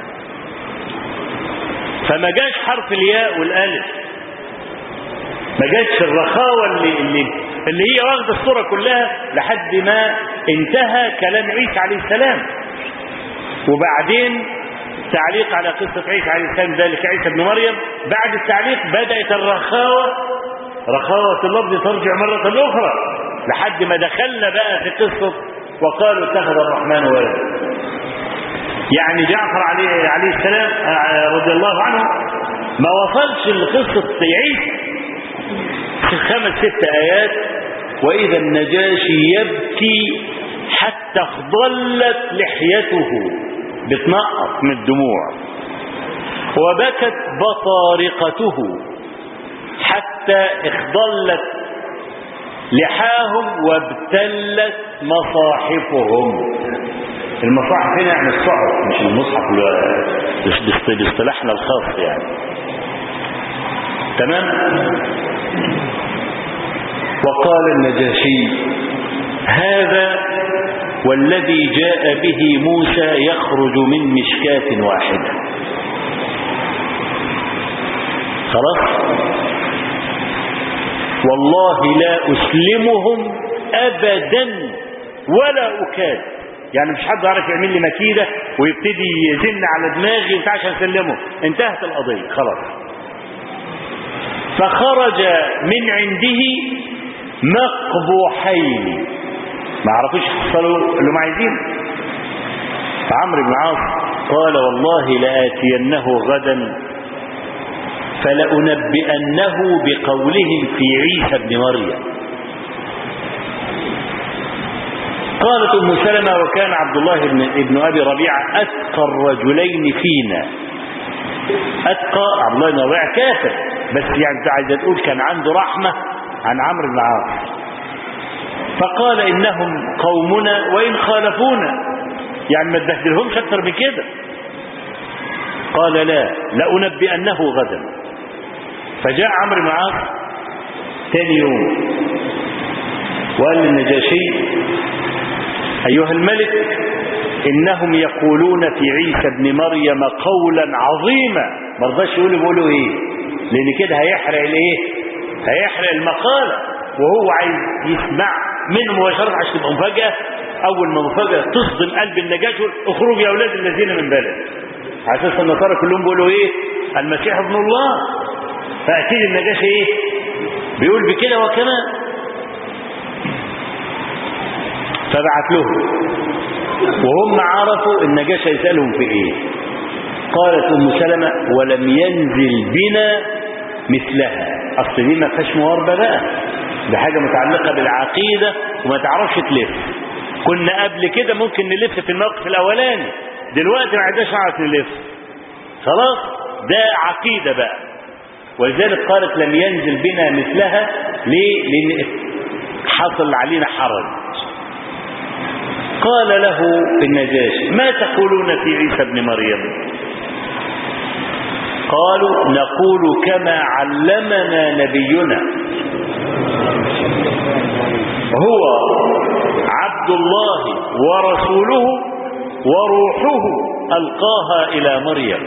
فما جاش حرف الياء والالف ما جاتش الرخاوة اللي, اللي, اللي هي واخدة الصورة كلها لحد ما انتهى كلام عيسى عليه السلام وبعدين تعليق على قصة عيسى عليه السلام ذلك عيسى بن مريم بعد التعليق بدأت الرخاوة رخاوة اللفظ ترجع مرة أخرى لحد ما دخلنا بقى في قصة وقالوا اتخذ الرحمن ولدا يعني جعفر عليه, عليه السلام رضي الله عنه ما وصلش لقصة عيسى في خمس ست آيات وإذا النجاشي يبكي حتى اخضلت لحيته بتنقط من الدموع وبكت بطارقته حتى اخضلت لحاهم وابتلت مصاحفهم المصاحف هنا يعني الصحف مش المصحف باصطلاحنا الخاص يعني تمام وقال النجاشي هذا والذي جاء به موسى يخرج من مشكاة واحدة خلاص والله لا أسلمهم أبدا ولا أكاد يعني مش حد عارف يعمل لي مكيدة ويبتدي يزن على دماغي وبتاع عشان اسلمه انتهت القضية خلاص فخرج من عنده مقبوحين ما عرفوش يحصلوا اللي هم عايزين فعمرو بن العاص قال والله لآتينه غدا فلأنبئنه بقولهم في عيسى بن مريم قالت أم سلمة وكان عبد الله بن, ابن أبي ربيعة أتقى الرجلين فينا أتقى عبد الله بن ربيعة كافر بس يعني انت عايزة تقول كان عنده رحمة عن عمرو بن العاص فقال إنهم قومنا وإن خالفونا يعني ما تبهدلهمش أكثر من كده قال لا لأنبئنه غدا فجاء عمرو بن العاص ثاني يوم وقال للنجاشي أيها الملك إنهم يقولون في عيسى بن مريم قولا عظيما ما رضاش يقولوا بيقولوا إيه لأن كده هيحرق الإيه هيحرق المقالة وهو عايز يسمع منه مباشرة عشان تبقى مفاجأة أول ما مفاجأة تصدم قلب النجاشي اخرجوا يا أولاد الذين من بلد على أساس النصارى كلهم بيقولوا إيه المسيح ابن الله فأكيد النجاشي إيه بيقول بكده وكمان فبعت لهم وهم عرفوا النجاشي يسألهم في ايه قالت ام سلمة ولم ينزل بنا مثلها اصل دي ما فيهاش مواربة بقى ده حاجة متعلقة بالعقيدة وما تعرفش تلف كنا قبل كده ممكن نلف في الموقف الاولاني دلوقتي ما عندناش نعرف نلف خلاص ده عقيدة بقى ولذلك قالت لم ينزل بنا مثلها ليه لان حصل علينا حرج قال له النجاشي ما تقولون في عيسى ابن مريم قالوا نقول كما علمنا نبينا هو عبد الله ورسوله وروحه ألقاها إلى مريم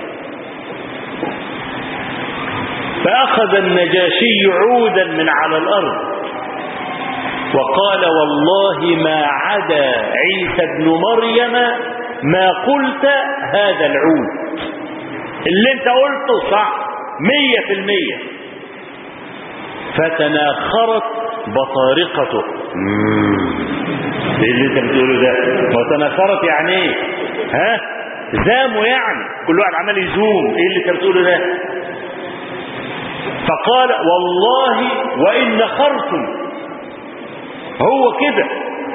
فأخذ النجاشي عودا من على الأرض وقال والله ما عدا عيسى ابن مريم ما قلت هذا العود اللي انت قلته صح مية في المية فتناخرت بطارقته ايه اللي انت بتقوله ده ما تناخرت يعني ايه ها زاموا يعني كل واحد عمال يزوم ايه اللي انت بتقوله ده فقال والله وان نخرتم هو كده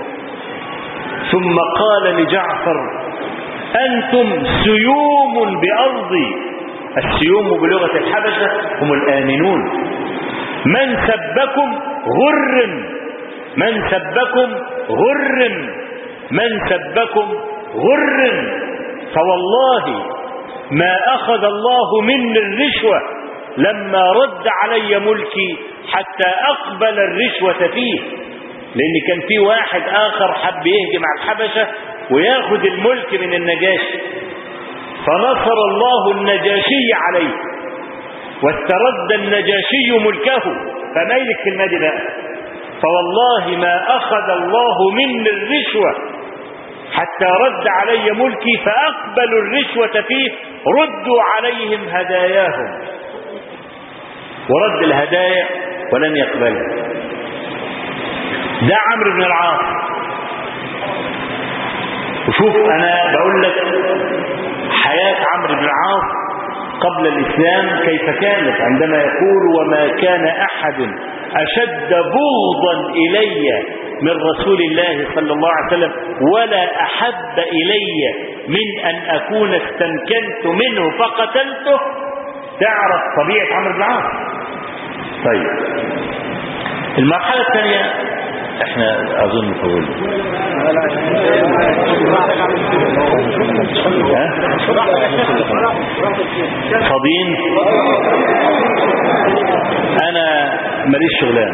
ثم قال لجعفر أنتم سيوم بأرضي السيوم بلغة الحبشة هم الآمنون من سبكم غرم من سبكم غرم من سبكم غرم فوالله ما أخذ الله مني الرشوة لما رد علي ملكي حتى أقبل الرشوة فيه لأن كان في واحد آخر حب يهجم على الحبشة وياخد الملك من النجاشي فنصر الله النجاشي عليه واسترد النجاشي ملكه فما يلك كلمة دي بقى فوالله ما أخذ الله مني الرشوة حتى رد علي ملكي فأقبلوا الرشوة فيه ردوا عليهم هداياهم ورد الهدايا ولم يقبلها ده عمرو بن العاص وشوف انا بقول لك حياة عمرو بن العاص قبل الاسلام كيف كانت عندما يقول وما كان احد اشد بغضا الي من رسول الله صلى الله عليه وسلم ولا احب الي من ان اكون استمكنت منه فقتلته تعرف طبيعة عمرو بن العاص طيب المرحلة الثانية احنا اظن طولنا فاضيين انا ماليش شغلان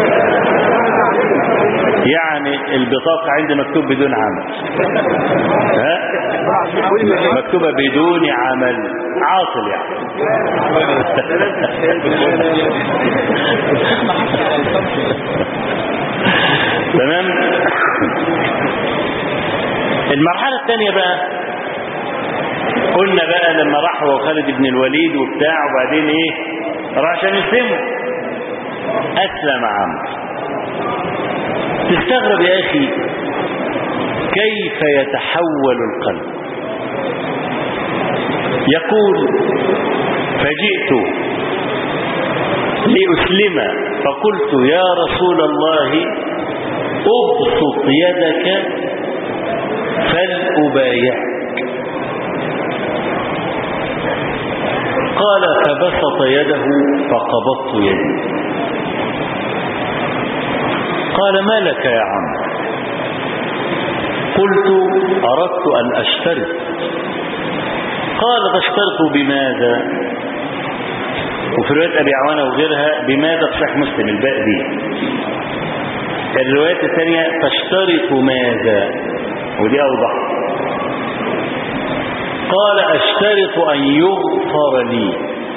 يعني البطاقة عندي مكتوب بدون عمل ها مكتوبة بدون عمل عاطل يعني تمام المرحلة الثانية بقى قلنا بقى لما راح هو خالد بن الوليد وبتاع وبعدين ايه راح عشان يسلموا اسلم عمرو تستغرب يا اخي كيف يتحول القلب يقول فجئت لأسلم فقلت يا رسول الله ابسط يدك فلأبايعك قال فبسط يده فقبضت يدي قال ما لك يا عم قلت أردت أن أشترط قال تشترط بماذا وفي رواية أبي عوانة وغيرها بماذا في صحيح مسلم الباء دي الروايات الثانية تشترط ماذا ودي أوضح قال أشترط أن يغفر لي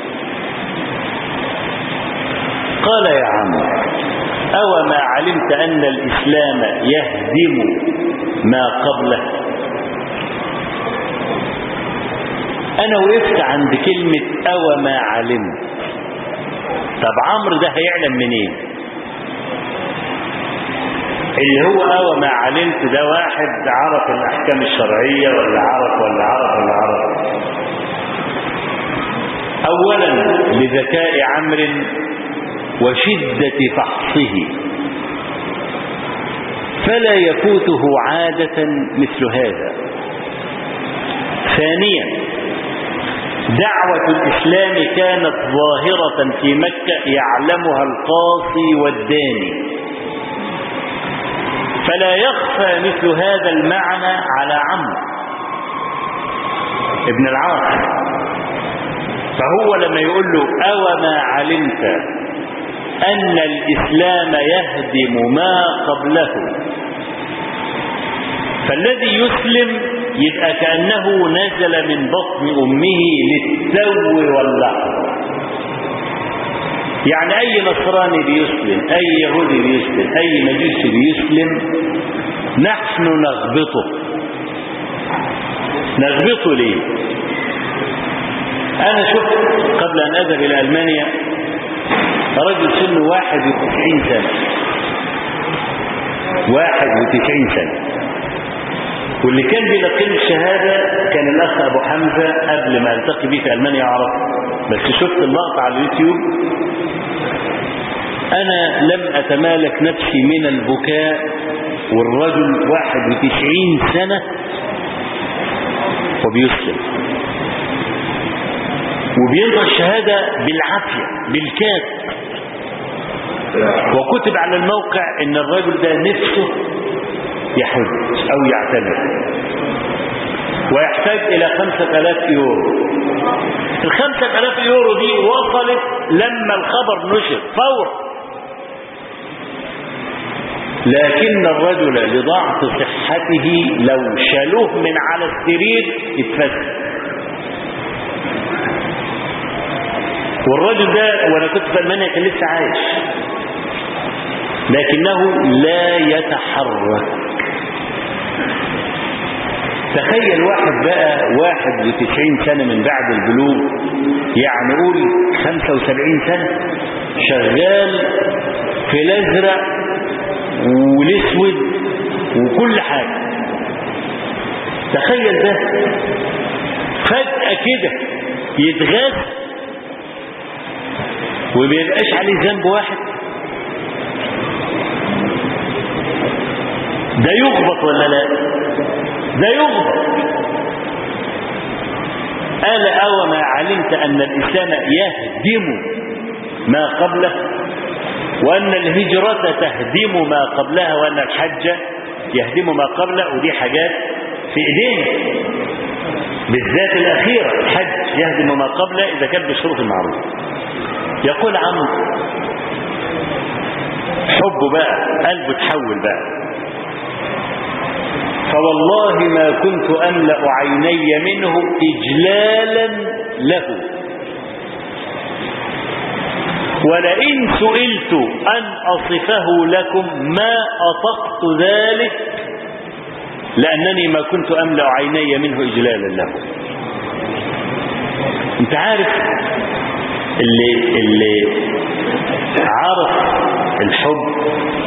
قال يا عم أو ما علمت أن الإسلام يهدم ما قبله أنا وقفت عند كلمة أو ما علمت طب عمرو ده هيعلم منين اللي هو أو ما علمت ده واحد عرف الأحكام الشرعية ولا عرف ولا عرف ولا عرف أولا لذكاء عمرو وشدة فحصه فلا يفوته عادة مثل هذا ثانيا دعوة الإسلام كانت ظاهرة في مكة يعلمها القاصي والداني فلا يخفى مثل هذا المعنى على عمرو ابن العاص فهو لما يقول له أو ما علمت أن الإسلام يهدم ما قبله فالذي يسلم يبقى كأنه نزل من بطن أمه للتو واللحظة يعني أي نصراني بيسلم أي يهودي بيسلم أي مجوسي بيسلم نحن نغبطه نغبطه ليه أنا شفت قبل أن أذهب إلى ألمانيا رجل سنه 91 سنة 91 سنة واللي كان بيلقن الشهادة كان الأخ أبو حمزة قبل ما التقي بيه في ألمانيا أعرف بس شفت اللقطة على اليوتيوب أنا لم أتمالك نفسي من البكاء والرجل 91 سنة وبيسلم وبينطق الشهادة بالعافية بالكاد وكتب على الموقع ان الرجل ده نفسه يحج او يعتمر ويحتاج الى خمسة الاف يورو الخمسة الاف يورو دي وصلت لما الخبر نشر فورا لكن الرجل لضعف صحته لو شالوه من على السرير اتفسد والرجل ده وانا كنت في المانيا كان لسه عايش لكنه لا يتحرك تخيل واحد بقى واحد وتسعين سنة من بعد البلوغ يعني قول خمسة وسبعين سنة شغال في الازرق والاسود وكل حاجة تخيل ده فجأة كده يتغاث وميبقاش عليه ذنب واحد ده يغبط ولا لا ده يغبط قال أو ما علمت أن الإسلام يهدم ما قبله وأن الهجرة تهدم ما قبلها وأن الحج يهدم ما قبله ودي حاجات في إيدينا بالذات الأخيرة الحج يهدم ما قبله إذا كان بالشروط المعروفة يقول عمرو حبه بقى قلبه تحول بقى فوالله ما كنت أملأ عيني منه إجلالا له ولئن سئلت أن أصفه لكم ما أطقت ذلك لأنني ما كنت أملأ عيني منه إجلالا له انت عارف اللي, اللي عرف الحب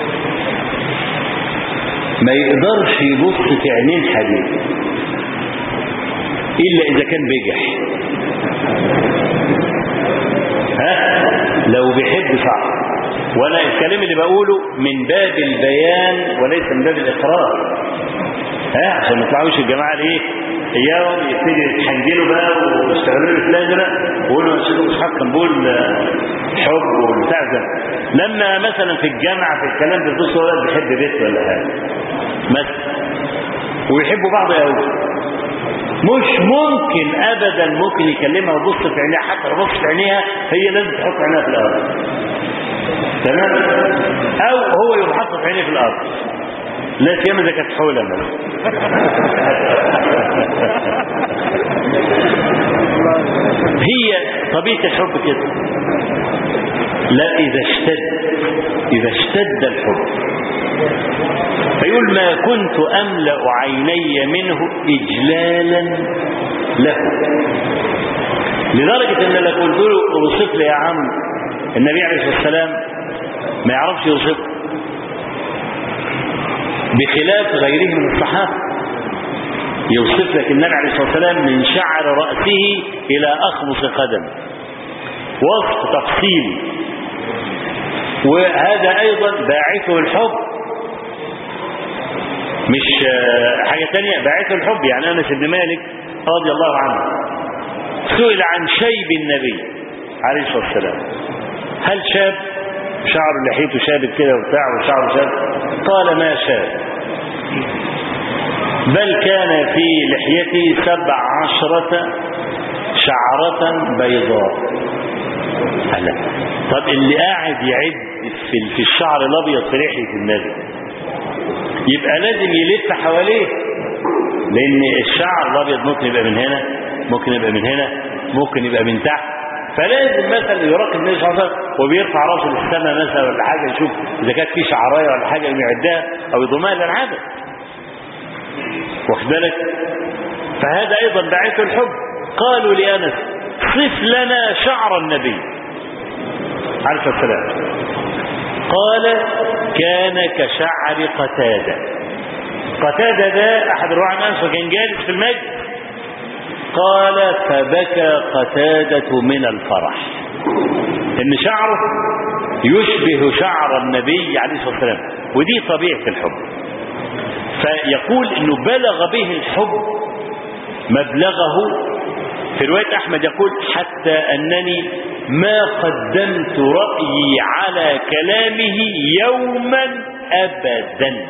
ما يقدرش يبص في عينين حبيبه إلا إذا كان بجح ها لو بيحب صح وانا الكلام اللي بقوله من باب البيان وليس من باب الاقرار ها عشان ما يطلعوش الجماعه الايه اياهم يبتدي يتحنجلوا بقى ويشتغلوا لي في الازرق ويقولوا يا شيخ اسحاق كان بيقول حب وبتاع ده لما مثلا في الجامعه في الكلام بيبصوا ولا بيحب بيت ولا حاجه مثلا ويحبوا بعض قوي مش ممكن ابدا ممكن يكلمها ويبص في عينيها حتى لو بص في عينيها هي لازم تحط عينيها في الارض تمام او هو يقوم حاطط عينيه في الارض لا سيما اذا كانت حوله مثلا هي طبيعه الحب كده لا اذا اشتد اذا اشتد الحب فيقول ما كنت املا عيني منه اجلالا له لدرجه ان لو قلت له اوصف لي يا عم النبي عليه الصلاه والسلام ما يعرفش يوصفه بخلاف غيره من الصحابة يوصف لك النبي عليه الصلاة والسلام من شعر رأسه إلى أخمص قدم وصف تفصيلي وهذا أيضا باعثه الحب مش حاجة تانية باعثه الحب يعني أنس بن مالك رضي الله عنه سئل عن شيب النبي عليه الصلاة والسلام هل شاب شعر لحيته شابت كده وبتاع وشعره شاب قال ما شاب بل كان في لحيته سبع عشرة شعرة بيضاء هلا طب اللي قاعد يعد في في الشعر الابيض في لحيه النبي يبقى لازم يلف حواليه لان الشعر الابيض ممكن يبقى من هنا ممكن يبقى من هنا ممكن يبقى من تحت فلازم مثلا يراقب النبي صلى الله عليه وسلم وبيرفع راسه للسماء مثلا ولا حاجه يشوف اذا كانت في شعرايه ولا حاجه يقوم يعدها او يضمها للعدد واخد بالك فهذا ايضا دعيته الحب قالوا لانس صف لنا شعر النبي عليه الصلاه والسلام قال كان كشعر قتاده قتاده ده احد رواه عن انس وكان جالس في المجلس قال فبكى قتاده من الفرح ان شعره يشبه شعر النبي عليه الصلاه والسلام ودي طبيعه الحب فيقول انه بلغ به الحب مبلغه في روايه احمد يقول حتى انني ما قدمت رايي على كلامه يوما ابدا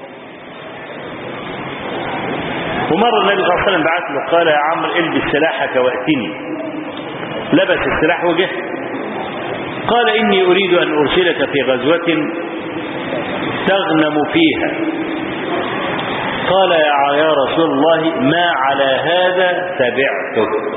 ومر النبي صلى الله عليه وسلم بعث له قال يا عمرو البس سلاحك واتني لبس السلاح وجه قال اني اريد ان ارسلك في غزوه تغنم فيها قال يا يا رسول الله ما على هذا تبعتك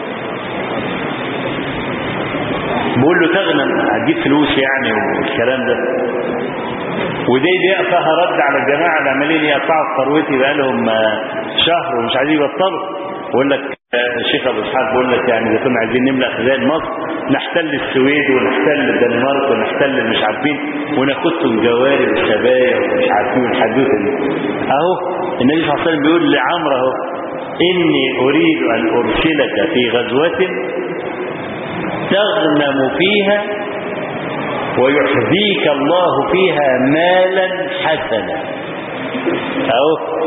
بقول له تغنم هتجيب فلوس يعني والكلام ده ودي دي فيها رد على الجماعه اللي عمالين يقطعوا ثروتي بقى لهم شهر ومش عايزين يبطلوا بقول لك الشيخ ابو اسحاق بيقول لك يعني اذا كنا عايزين نملا خزائن مصر نحتل السويد ونحتل الدنمارك ونحتل مش عارفين وناخدهم جواري والسبايا ومش عارفين الحدوته دي اهو النبي صلى الله عليه وسلم بيقول لعمرو اهو اني اريد ان ارسلك في غزوه تغنم فيها ويحذيك الله فيها مالا حسنا اهو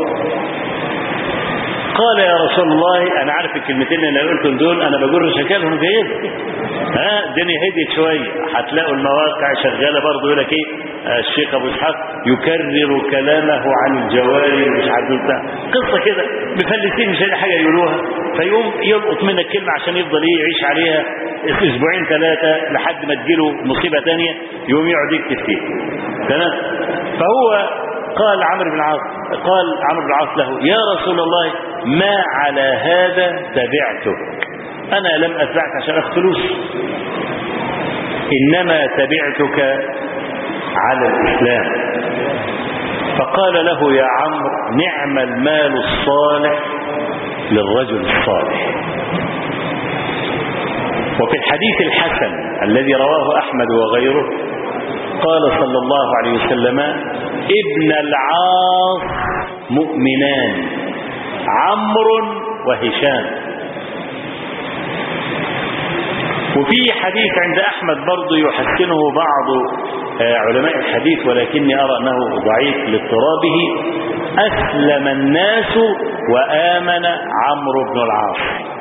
قال يا رسول الله انا عارف الكلمتين اللي انا قلتهم دول انا بجر شكلهم جيد ها الدنيا هديت شويه هتلاقوا المواقع شغاله برضه يقول لك ايه الشيخ ابو اسحاق يكرر كلامه عن الجواري ومش عارف بتاع قصه كده مفلسين مش لاقي حاجه يقولوها فيقوم يلقط منك كلمه عشان يفضل ايه يعيش عليها اسبوعين ثلاثه لحد ما تجيله مصيبه ثانيه يقوم يقعد يكتب فيها تمام فهو قال عمرو بن العاص قال عمرو بن العاص له يا رسول الله ما على هذا تبعتك انا لم اتبعك عشان اخذ فلوس انما تبعتك على الاسلام فقال له يا عمرو نعم المال الصالح للرجل الصالح وفي الحديث الحسن الذي رواه احمد وغيره قال صلى الله عليه وسلم ابن العاص مؤمنان عمرو وهشام وفي حديث عند أحمد برضه يحسنه بعض علماء الحديث ولكني أرى أنه ضعيف لاضطرابه أسلم الناس وآمن عمرو بن العاص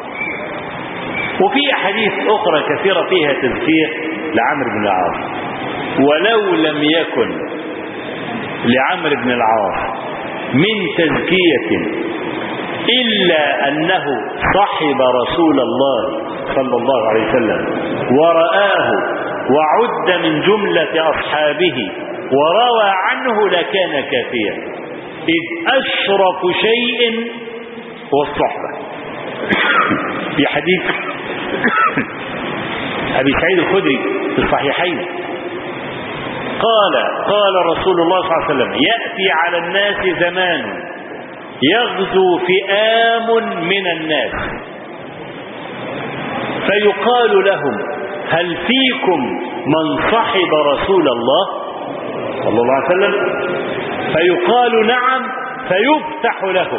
وفي أحاديث أخرى كثيرة فيها تذكير لعمرو بن العاص ولو لم يكن لعمرو بن العاص من تزكية إلا أنه صحب رسول الله صلى الله عليه وسلم ورآه وعد من جملة أصحابه وروى عنه لكان كافيا إذ أشرف شيء هو الصحبة في حديث أبي سعيد الخدري في الصحيحين قال قال رسول الله صلى الله عليه وسلم يأتي على الناس زمان يغزو فئام من الناس فيقال لهم هل فيكم من صحب رسول الله صلى الله عليه وسلم فيقال نعم فيفتح لهم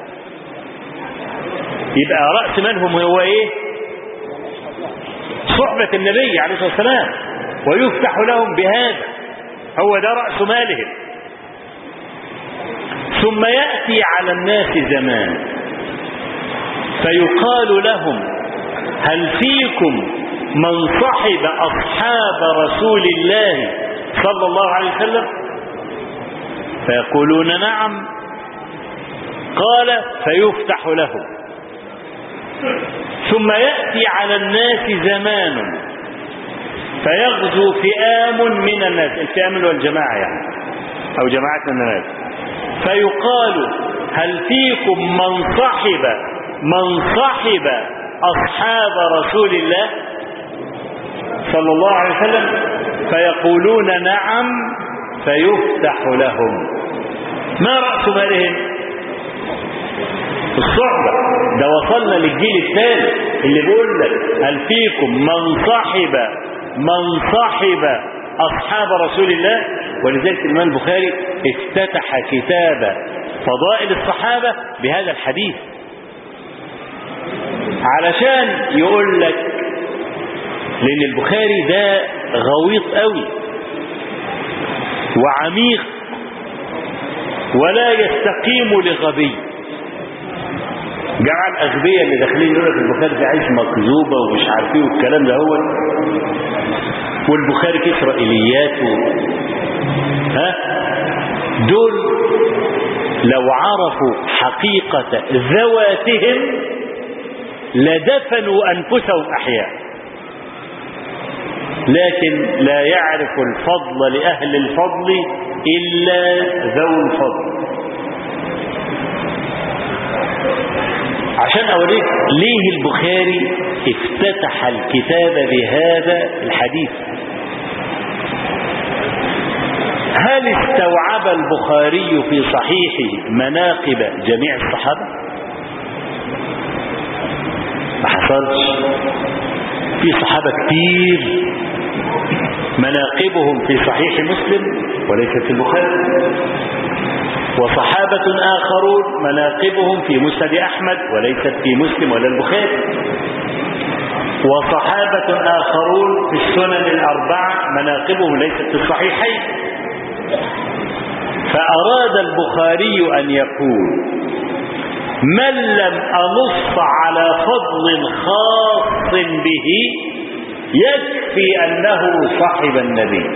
يبقى رأس منهم هو ايه صحبة النبي عليه الصلاة والسلام ويفتح لهم بهذا هو ده رأس مالهم ثم يأتي على الناس زمان فيقال لهم هل فيكم من صحب أصحاب رسول الله صلى الله عليه وسلم فيقولون نعم قال فيفتح لهم ثم يأتي على الناس زمان فيغزو فئام من الناس الفئام والجماعة يعني أو جماعة من الناس فيقال هل فيكم من صحب من صحب أصحاب رسول الله صلى الله عليه وسلم فيقولون نعم فيفتح لهم ما رأس مالهم الصحبة ده وصلنا للجيل الثاني اللي بيقول لك هل فيكم من صحب من صحب أصحاب رسول الله ولذلك الإمام البخاري افتتح كتاب فضائل الصحابة بهذا الحديث علشان يقول لك لأن البخاري ده غويط قوي وعميق ولا يستقيم لغبي جماعة الأغبياء اللي داخلين يقول لك البخاري ده عايش مكذوبة ومش عارف ايه والكلام ده هو والبخاري فيه إسرائيليات و... ها دول لو عرفوا حقيقة ذواتهم لدفنوا أنفسهم أحياء لكن لا يعرف الفضل لأهل الفضل إلا ذو الفضل عشان أوريك ليه البخاري افتتح الكتاب بهذا الحديث هل استوعب البخاري في صحيحه مناقب جميع الصحابة ما حصلش في صحابة كتير مناقبهم في صحيح مسلم وليست في البخاري وصحابة آخرون مناقبهم في مسند أحمد وليست في مسلم ولا البخاري وصحابة آخرون في السنن الأربعة مناقبهم ليست في الصحيحين فأراد البخاري أن يقول من لم أنص على فضل خاص به يكفي أنه صاحب النبي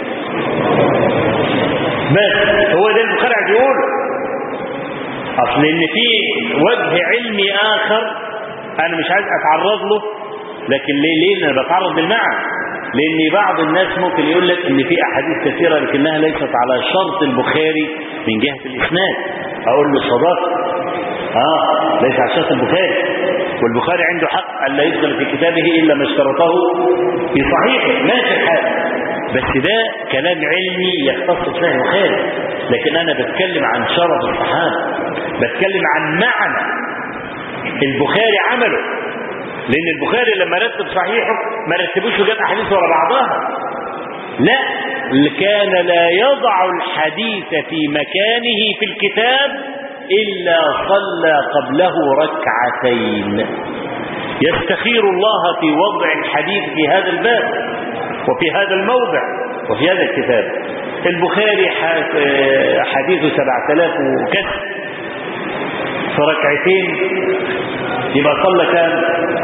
بس هو ده البخاري عايز يقوله اصل ان في وجه علمي اخر انا مش عايز اتعرض له لكن ليه ليه انا بتعرض بالمعنى لان بعض الناس ممكن يقول لك ان في احاديث كثيره لكنها ليست على شرط البخاري من جهه الاسناد اقول له صدقت اه ليس على شرط البخاري والبخاري عنده حق الا يدخل في كتابه الا ما اشترطه في صحيحه ماشي الحال بس ده كلام علمي يختص فيه البخاري لكن انا بتكلم عن شرف الصحابه بتكلم عن معنى البخاري عمله لان البخاري لما رتب صحيحه ما رتبوش وجاب احاديث ورا بعضها لا كان لا يضع الحديث في مكانه في الكتاب الا صلى قبله ركعتين يستخير الله في وضع الحديث في هذا الباب وفي هذا الموضع وفي هذا الكتاب البخاري حديثه 7000 وكسر في ركعتين يبقى صلى كام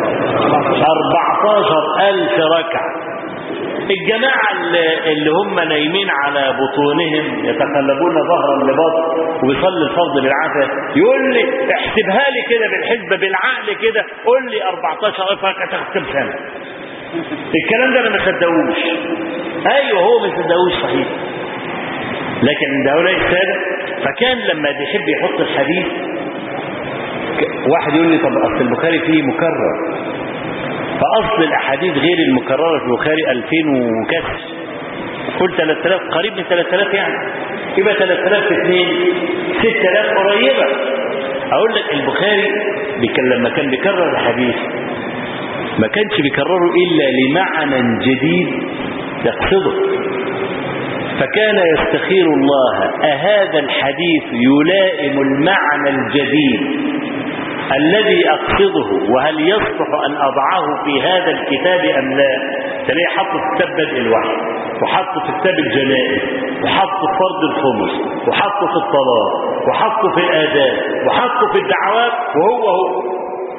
14000 ركعة الجماعة اللي هم نايمين على بطونهم يتقلبون ظهرا لبطن وبيصلي الفرض بالعافية يقول لي احسبها لي كده بالحسبة بالعقل كده قول لي 14000 ركعة تاخد كام سنة الكلام ده انا ما صدقوش ايوه هو ما صدقوش صحيح لكن عند هؤلاء السادة فكان لما بيحب يحط الحديث واحد يقول لي طب اصل البخاري فيه مكرر فاصل الاحاديث غير المكرره في البخاري 2000 وكسر قول 3000 قريب من 3000 يعني يبقى 3000 في 2 6000 قريبه اقول لك البخاري لما كان بيكرر الحديث ما كانش بيكرره إلا لمعنى جديد يقصده فكان يستخير الله أهذا الحديث يلائم المعنى الجديد الذي أقصده وهل يصلح أن أضعه في هذا الكتاب أم لا تلاقي حطه في كتاب بدء الوحي وحطه في كتاب الجنائز وحطه في فرض الخمس وحطه في الطلاق وحطه في الآداب وحطه في الدعوات وهو هو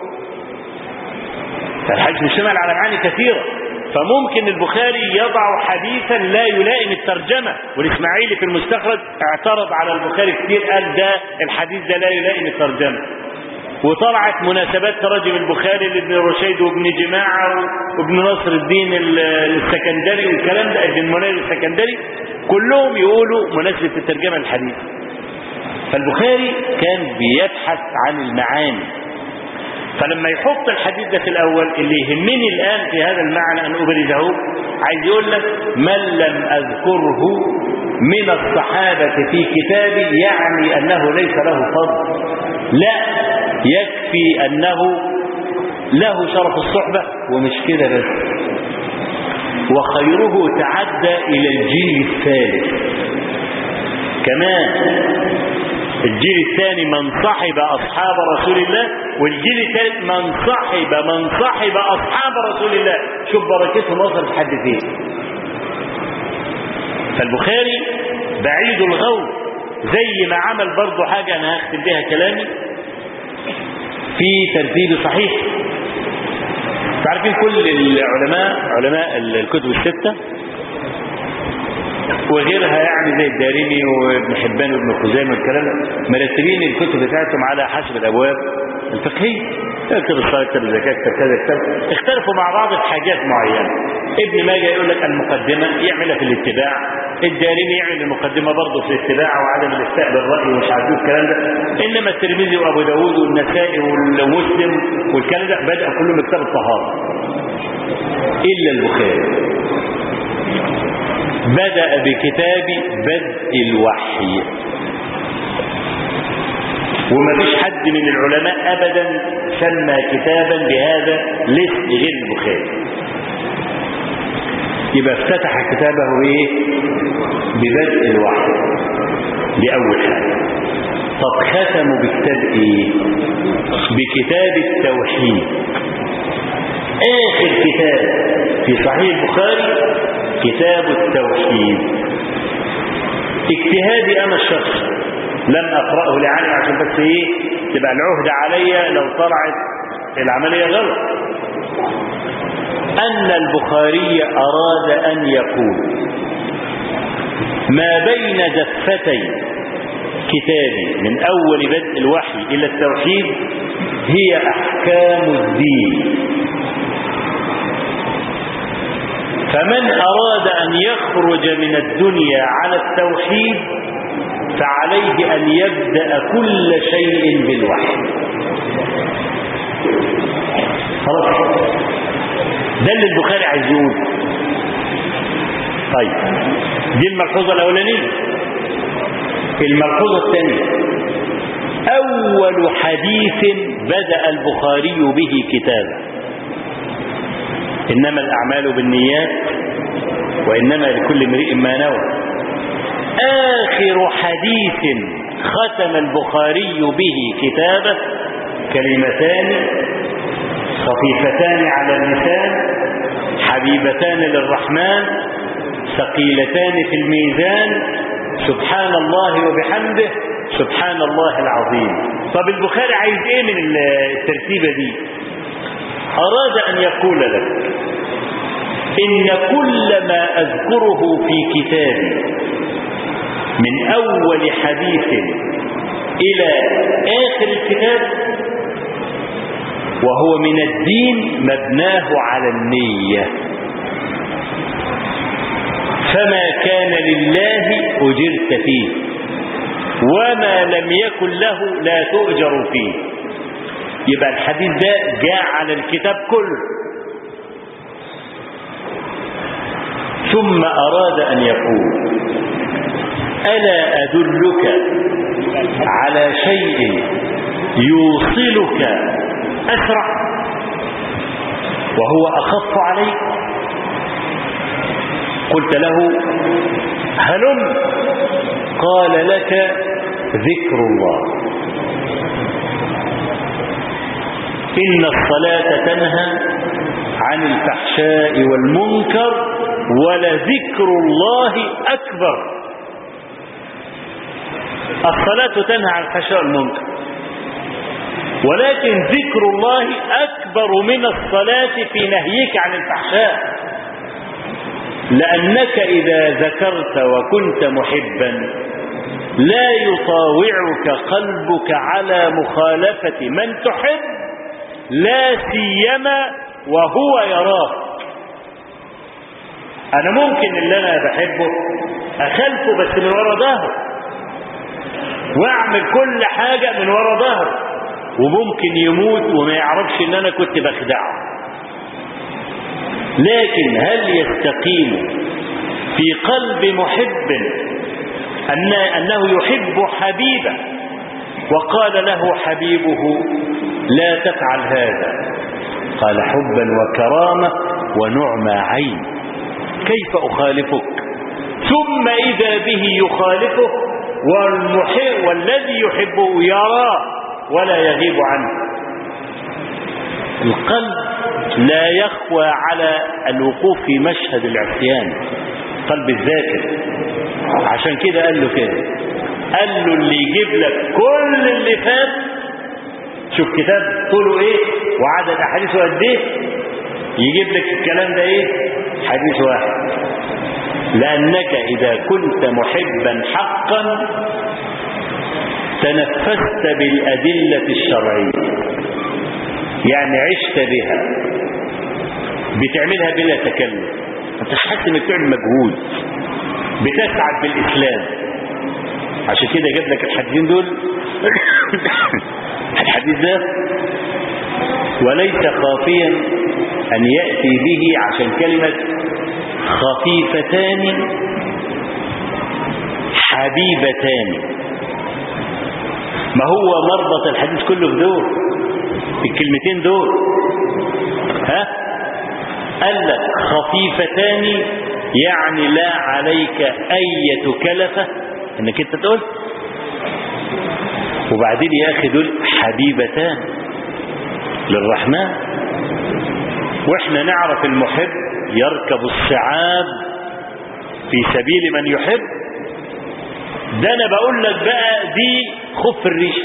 فالحديث مشتمل على معاني كثيرة فممكن البخاري يضع حديثا لا يلائم الترجمة والإسماعيلي في المستخرج اعترض على البخاري كتير قال ده الحديث ده لا يلائم الترجمة وطلعت مناسبات تراجم البخاري لابن رشيد وابن جماعة وابن نصر الدين السكندري والكلام ده ابن المنير السكندري كلهم يقولوا مناسبة الترجمة الحديث فالبخاري كان بيبحث عن المعاني فلما يحط الحديث ده في الأول اللي يهمني الآن في هذا المعنى أن أبرزه عايز يقول لك من لم أذكره من الصحابة في كتابي يعني أنه ليس له فضل لا يكفي أنه له شرف الصحبة ومش كده بس وخيره تعدى إلى الجيل الثالث كمان الجيل الثاني من صحب أصحاب رسول الله والجيل الثالث من صحب من صحب أصحاب رسول الله شوف بركتهم وصلت لحد فين فالبخاري بعيد الغول زي ما عمل برضه حاجة أنا هختم بها كلامي في ترتيب صحيح تعرفين كل العلماء علماء الكتب الستة وغيرها يعني زي الدارمي وابن حبان وابن خزيمة والكلام ده مرتبين الكتب بتاعتهم على حسب الابواب الفقهيه كتب الصلاه كتب الزكاه كتب كذا كتب اختلفوا مع بعض في حاجات معينه ابن ماجه يقول لك المقدمه يعملها في الاتباع الدارمي يعمل المقدمه برضه في الاتباع وعدم الافتاء بالراي ومش عارف الكلام ده انما الترمذي وابو داوود والنسائي والمسلم والكلام ده بدا كلهم كتاب الطهاره الا البخاري بدأ بكتاب بدء الوحي وما فيش حد من العلماء أبدا سمى كتابا بهذا الاسم غير البخاري يبقى افتتح كتابه ايه ببدء الوحي بأول حاجة طب ختموا بكتاب ايه بكتاب التوحيد آخر كتاب في صحيح البخاري كتاب التوحيد اجتهادي انا الشخص لم اقراه لعلم عشان بس ايه تبقى العهده عليا لو طلعت العمليه غلط ان البخاري اراد ان يقول ما بين دفتي كتابي من اول بدء الوحي الى التوحيد هي احكام الدين فمن أراد أن يخرج من الدنيا على التوحيد فعليه أن يبدأ كل شيء بالوحي خلاص ده اللي البخاري عايز يقول طيب دي الملحوظة الأولانية الملحوظة الثانية أول حديث بدأ البخاري به كتابه إنما الأعمال بالنيات وإنما لكل امرئ ما نوى آخر حديث ختم البخاري به كتابه كلمتان خفيفتان على اللسان حبيبتان للرحمن ثقيلتان في الميزان سبحان الله وبحمده سبحان الله العظيم طب البخاري عايز ايه من الترتيبه دي أراد أن يقول لك إن كل ما أذكره في كتابي من أول حديث إلى آخر الكتاب وهو من الدين مبناه على النية فما كان لله أجرت فيه وما لم يكن له لا تؤجر فيه يبقى الحديث ده جاء على الكتاب كله ثم أراد أن يقول ألا أدلك على شيء يوصلك أسرع وهو أخف عليك قلت له هلم قال لك ذكر الله إن الصلاة تنهى عن الفحشاء والمنكر ولذكر الله أكبر الصلاة تنهى عن الفحشاء والمنكر ولكن ذكر الله أكبر من الصلاة في نهيك عن الفحشاء لأنك إذا ذكرت وكنت محبا لا يطاوعك قلبك على مخالفة من تحب لا سيما وهو يراك انا ممكن اللي انا بحبه اخلفه بس من ورا ظهره واعمل كل حاجة من ورا ظهره وممكن يموت وما يعرفش ان انا كنت بخدعه لكن هل يستقيم في قلب محب أن أنه يحب حبيبه وقال له حبيبه لا تفعل هذا قال حبا وكرامة ونعمى عين كيف أخالفك ثم إذا به يخالفه والمحب والذي يحبه يراه ولا يغيب عنه القلب لا يخوى على الوقوف في مشهد العصيان قلب الذاكر عشان كده قال له كده قال له اللي يجيب لك كل اللي فات شوف كتاب طوله ايه وعدد احاديثه قد ايه يجيب لك الكلام ده ايه حديث واحد لانك اذا كنت محبا حقا تنفست بالادله الشرعيه يعني عشت بها بتعملها بلا تكلف انت مش حاسس انك بتعمل مجهود بتسعد بالاسلام عشان كده جاب لك الحديثين دول الحديث ده وليس خافيا ان ياتي به عشان كلمه خفيفتان حبيبتان ما هو مربط الحديث كله في دول الكلمتين دول ها قال لك خفيفتان يعني لا عليك أية كلفة انك انت تقول وبعدين يا اخي دول حبيبتان للرحمن واحنا نعرف المحب يركب الصعاب في سبيل من يحب ده انا بقول لك بقى دي خف الريش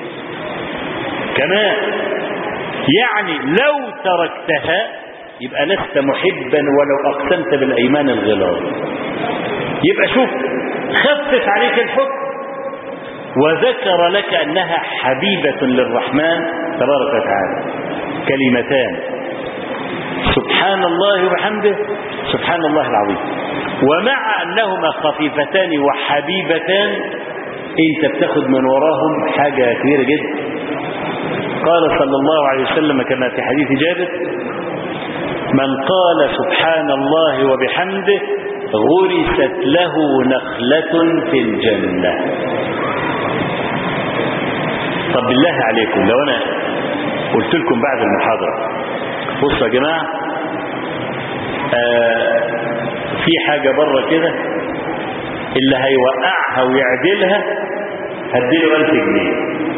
كمان يعني لو تركتها يبقى لست محبا ولو اقسمت بالايمان الغلاظ يبقى شوف خفف عليك الحكم وذكر لك انها حبيبه للرحمن تبارك وتعالى كلمتان سبحان الله وبحمده سبحان الله العظيم ومع انهما خفيفتان وحبيبتان انت بتاخد من وراهم حاجه كبيره جدا قال صلى الله عليه وسلم كما في حديث جابر من قال سبحان الله وبحمده غرست له نخلة في الجنة طب بالله عليكم لو أنا قلت لكم بعد المحاضرة بصوا يا جماعة آه في حاجة بره كده اللي هيوقعها ويعدلها هديله ألف جنيه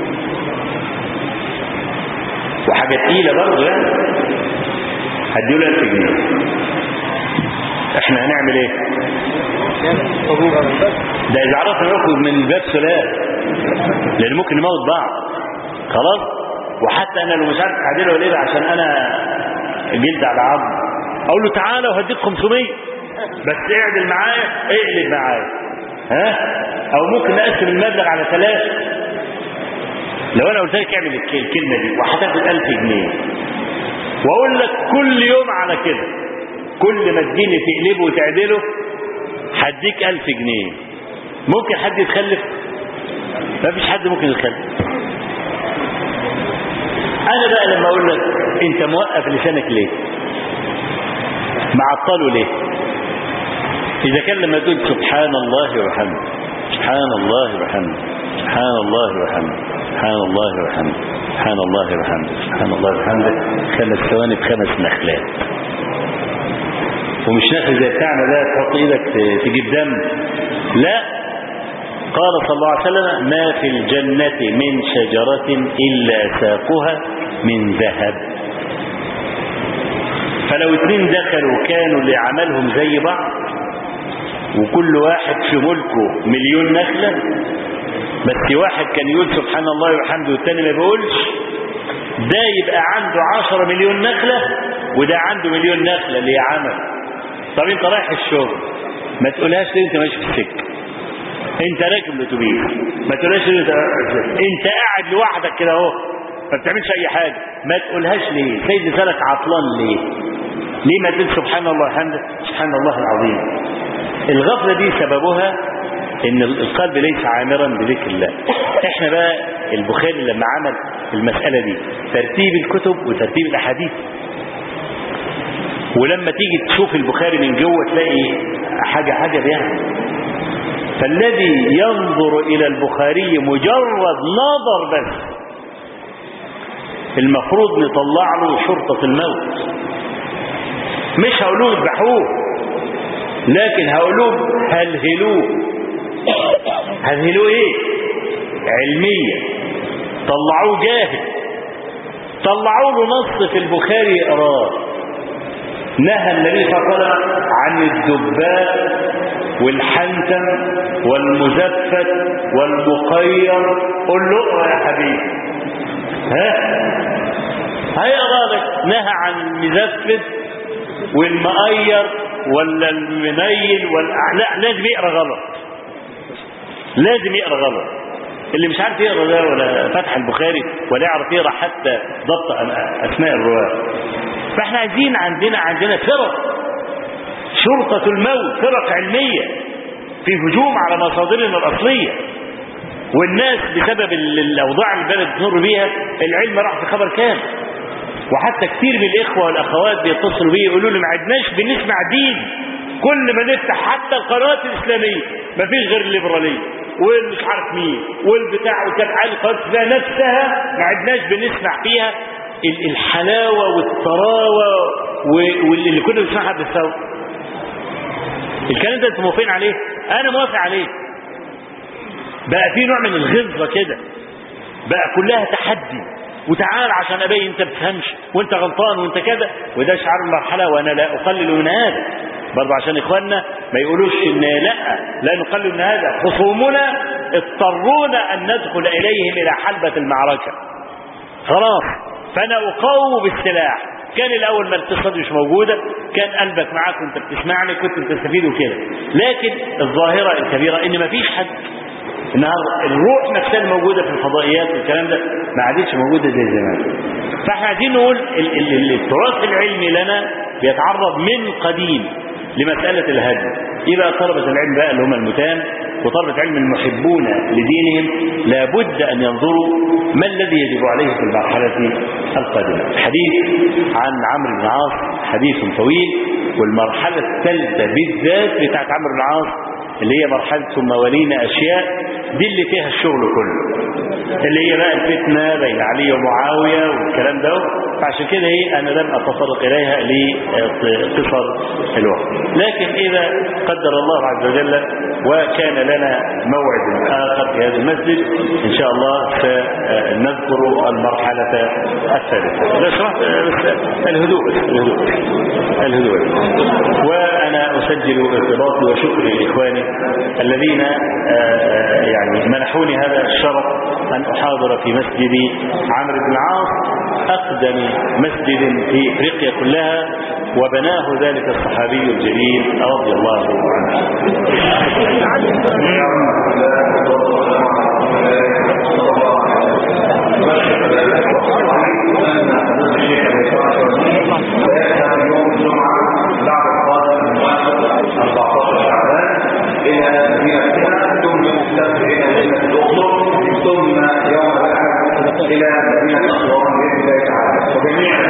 وحاجة تقيلة برضه يعني هديله ألف جنيه احنا هنعمل ايه ده اذا عرفنا نخرج من باب سلال لان ممكن نموت بعض خلاص وحتى انا لو مش عارف اعدله ولا ايه عشان انا جلد على عظم اقول له تعالى وهديك 500 بس اعدل معايا اقلب معايا ها او ممكن نقسم المبلغ على ثلاثه لو انا قلت لك اعمل الكلمه دي وهتاخد 1000 جنيه واقول لك كل يوم على كده كل ما تجيني تقلبه وتعدله هديك ألف جنيه ممكن حد يتخلف ما فيش حد ممكن يتخلف انا بقى لما اقول لك انت موقف لسانك ليه معطله ليه اذا كان لما تقول سبحان الله وبحمده سبحان الله وبحمده سبحان الله وبحمده سبحان الله وبحمده سبحان الله وبحمده سبحان الله وبحمده خمس ثواني بخمس نخلات ومش نخل زي بتاعنا ده تحط ايدك تجيب دم لا قال صلى الله عليه وسلم ما في الجنة من شجرة إلا ساقها من ذهب فلو اتنين دخلوا كانوا اللي عملهم زي بعض وكل واحد في ملكه مليون نخلة بس واحد كان يقول سبحان الله وبحمده والتاني ما بيقولش ده يبقى عنده عشرة مليون نخلة وده عنده مليون نخلة اللي عمل طب انت رايح الشغل ما تقولهاش ليه انت ماشي في السكه انت راكب الاتوبيس ما تقولهاش ليه انت انت قاعد لوحدك كده اهو ما بتعملش اي حاجه ما تقولهاش ليه سيد لسانك عطلان ليه ليه ما تقول سبحان الله الحمد سبحان الله العظيم الغفله دي سببها ان القلب ليس عامرا بذكر الله احنا بقى البخاري لما عمل المسألة دي ترتيب الكتب وترتيب الاحاديث ولما تيجي تشوف البخاري من جوه تلاقي حاجة عجب يعني فالذي ينظر إلى البخاري مجرد نظر بس المفروض نطلع له شرطة الموت مش هقولوه اذبحوه لكن هقولوه هلهلوه هلهلوه ايه علميا طلعوه جاهل طلعوا له نص في البخاري يقراه نهى النبي صلى الله عليه وسلم عن الدباء والحنتم والمزفت والمقير قل له اقرا يا حبيبي ها هيقرا لك نهى عن المزفت والمقير ولا المنيل ولا لا لازم يقرا غلط لازم يقرا غلط اللي مش عارف يقرا ده ولا فتح البخاري ولا يعرف يقرا حتى ضبط اسماء الرواه فاحنا عايزين عندنا عندنا فرق شرطة الموت فرق علمية في هجوم على مصادرنا الأصلية والناس بسبب الأوضاع اللي البلد بتمر بيها العلم راح في خبر كامل وحتى كتير من الإخوة والأخوات بيتصلوا بي يقولوا لي ما عدناش بنسمع دين كل ما نفتح حتى القنوات الإسلامية ما فيش غير الليبرالية والمش عارف مين والبتاع وكانت عالي القنوات نفسها ما عدناش بنسمع فيها الحلاوة والطراوة واللي كنا بنسمعها بالثوب الكلام ده انتم موافقين عليه انا موافق عليه بقى في نوع من الغلظة كده بقى كلها تحدي وتعال عشان ابين انت بتفهمش وانت غلطان وانت كذا وده شعار المرحلة وانا لا اقلل من هذا برضه عشان اخواننا ما يقولوش ان لا لا نقلل من هذا خصومنا اضطرونا ان ندخل اليهم الى حلبة المعركة خلاص فانا اقاوم بالسلاح كان الاول ما الاتصال مش موجودة كان قلبك معاك وانت بتسمعني كنت بتستفيد وكده لكن الظاهرة الكبيرة ان ما فيش حد النهارده الروح نفسها الموجودة في الفضائيات والكلام ده ما عادتش موجودة زي زمان فاحنا عايزين نقول ال ال التراث العلمي لنا بيتعرض من قديم لمسألة الهدي يبقى طلبة العلم بقى اللي هم المتان وطلبة علم المحبون لدينهم لابد أن ينظروا ما الذي يجب عليه في المرحلة القادمة الحديث عن عمرو بن العاص حديث طويل والمرحلة الثالثة بالذات بتاعت عمرو بن العاص اللي هي مرحلة ثم ولينا أشياء دي اللي فيها الشغل كله اللي هي بقى الفتنة بين علي ومعاوية والكلام ده فعشان كده ايه أنا لم أتطرق إليها لقصر الوقت لكن إذا قدر الله عز وجل وكان لنا موعد آخر في هذا المسجد إن شاء الله سنذكر المرحلة الثالثة لا شرحت بس الهدوء الهدوء الهدوء وأنا أسجل ارتباطي وشكري لإخواني الذين يعني منحوني هذا الشرف أن أحاضر في مسجد عمرو بن العاص أقدم مسجد في إفريقيا كلها وبناه ذلك الصحابي الجليل رضي الله عنه إلى مدينة أسوان بإذن الله تعالى وجميع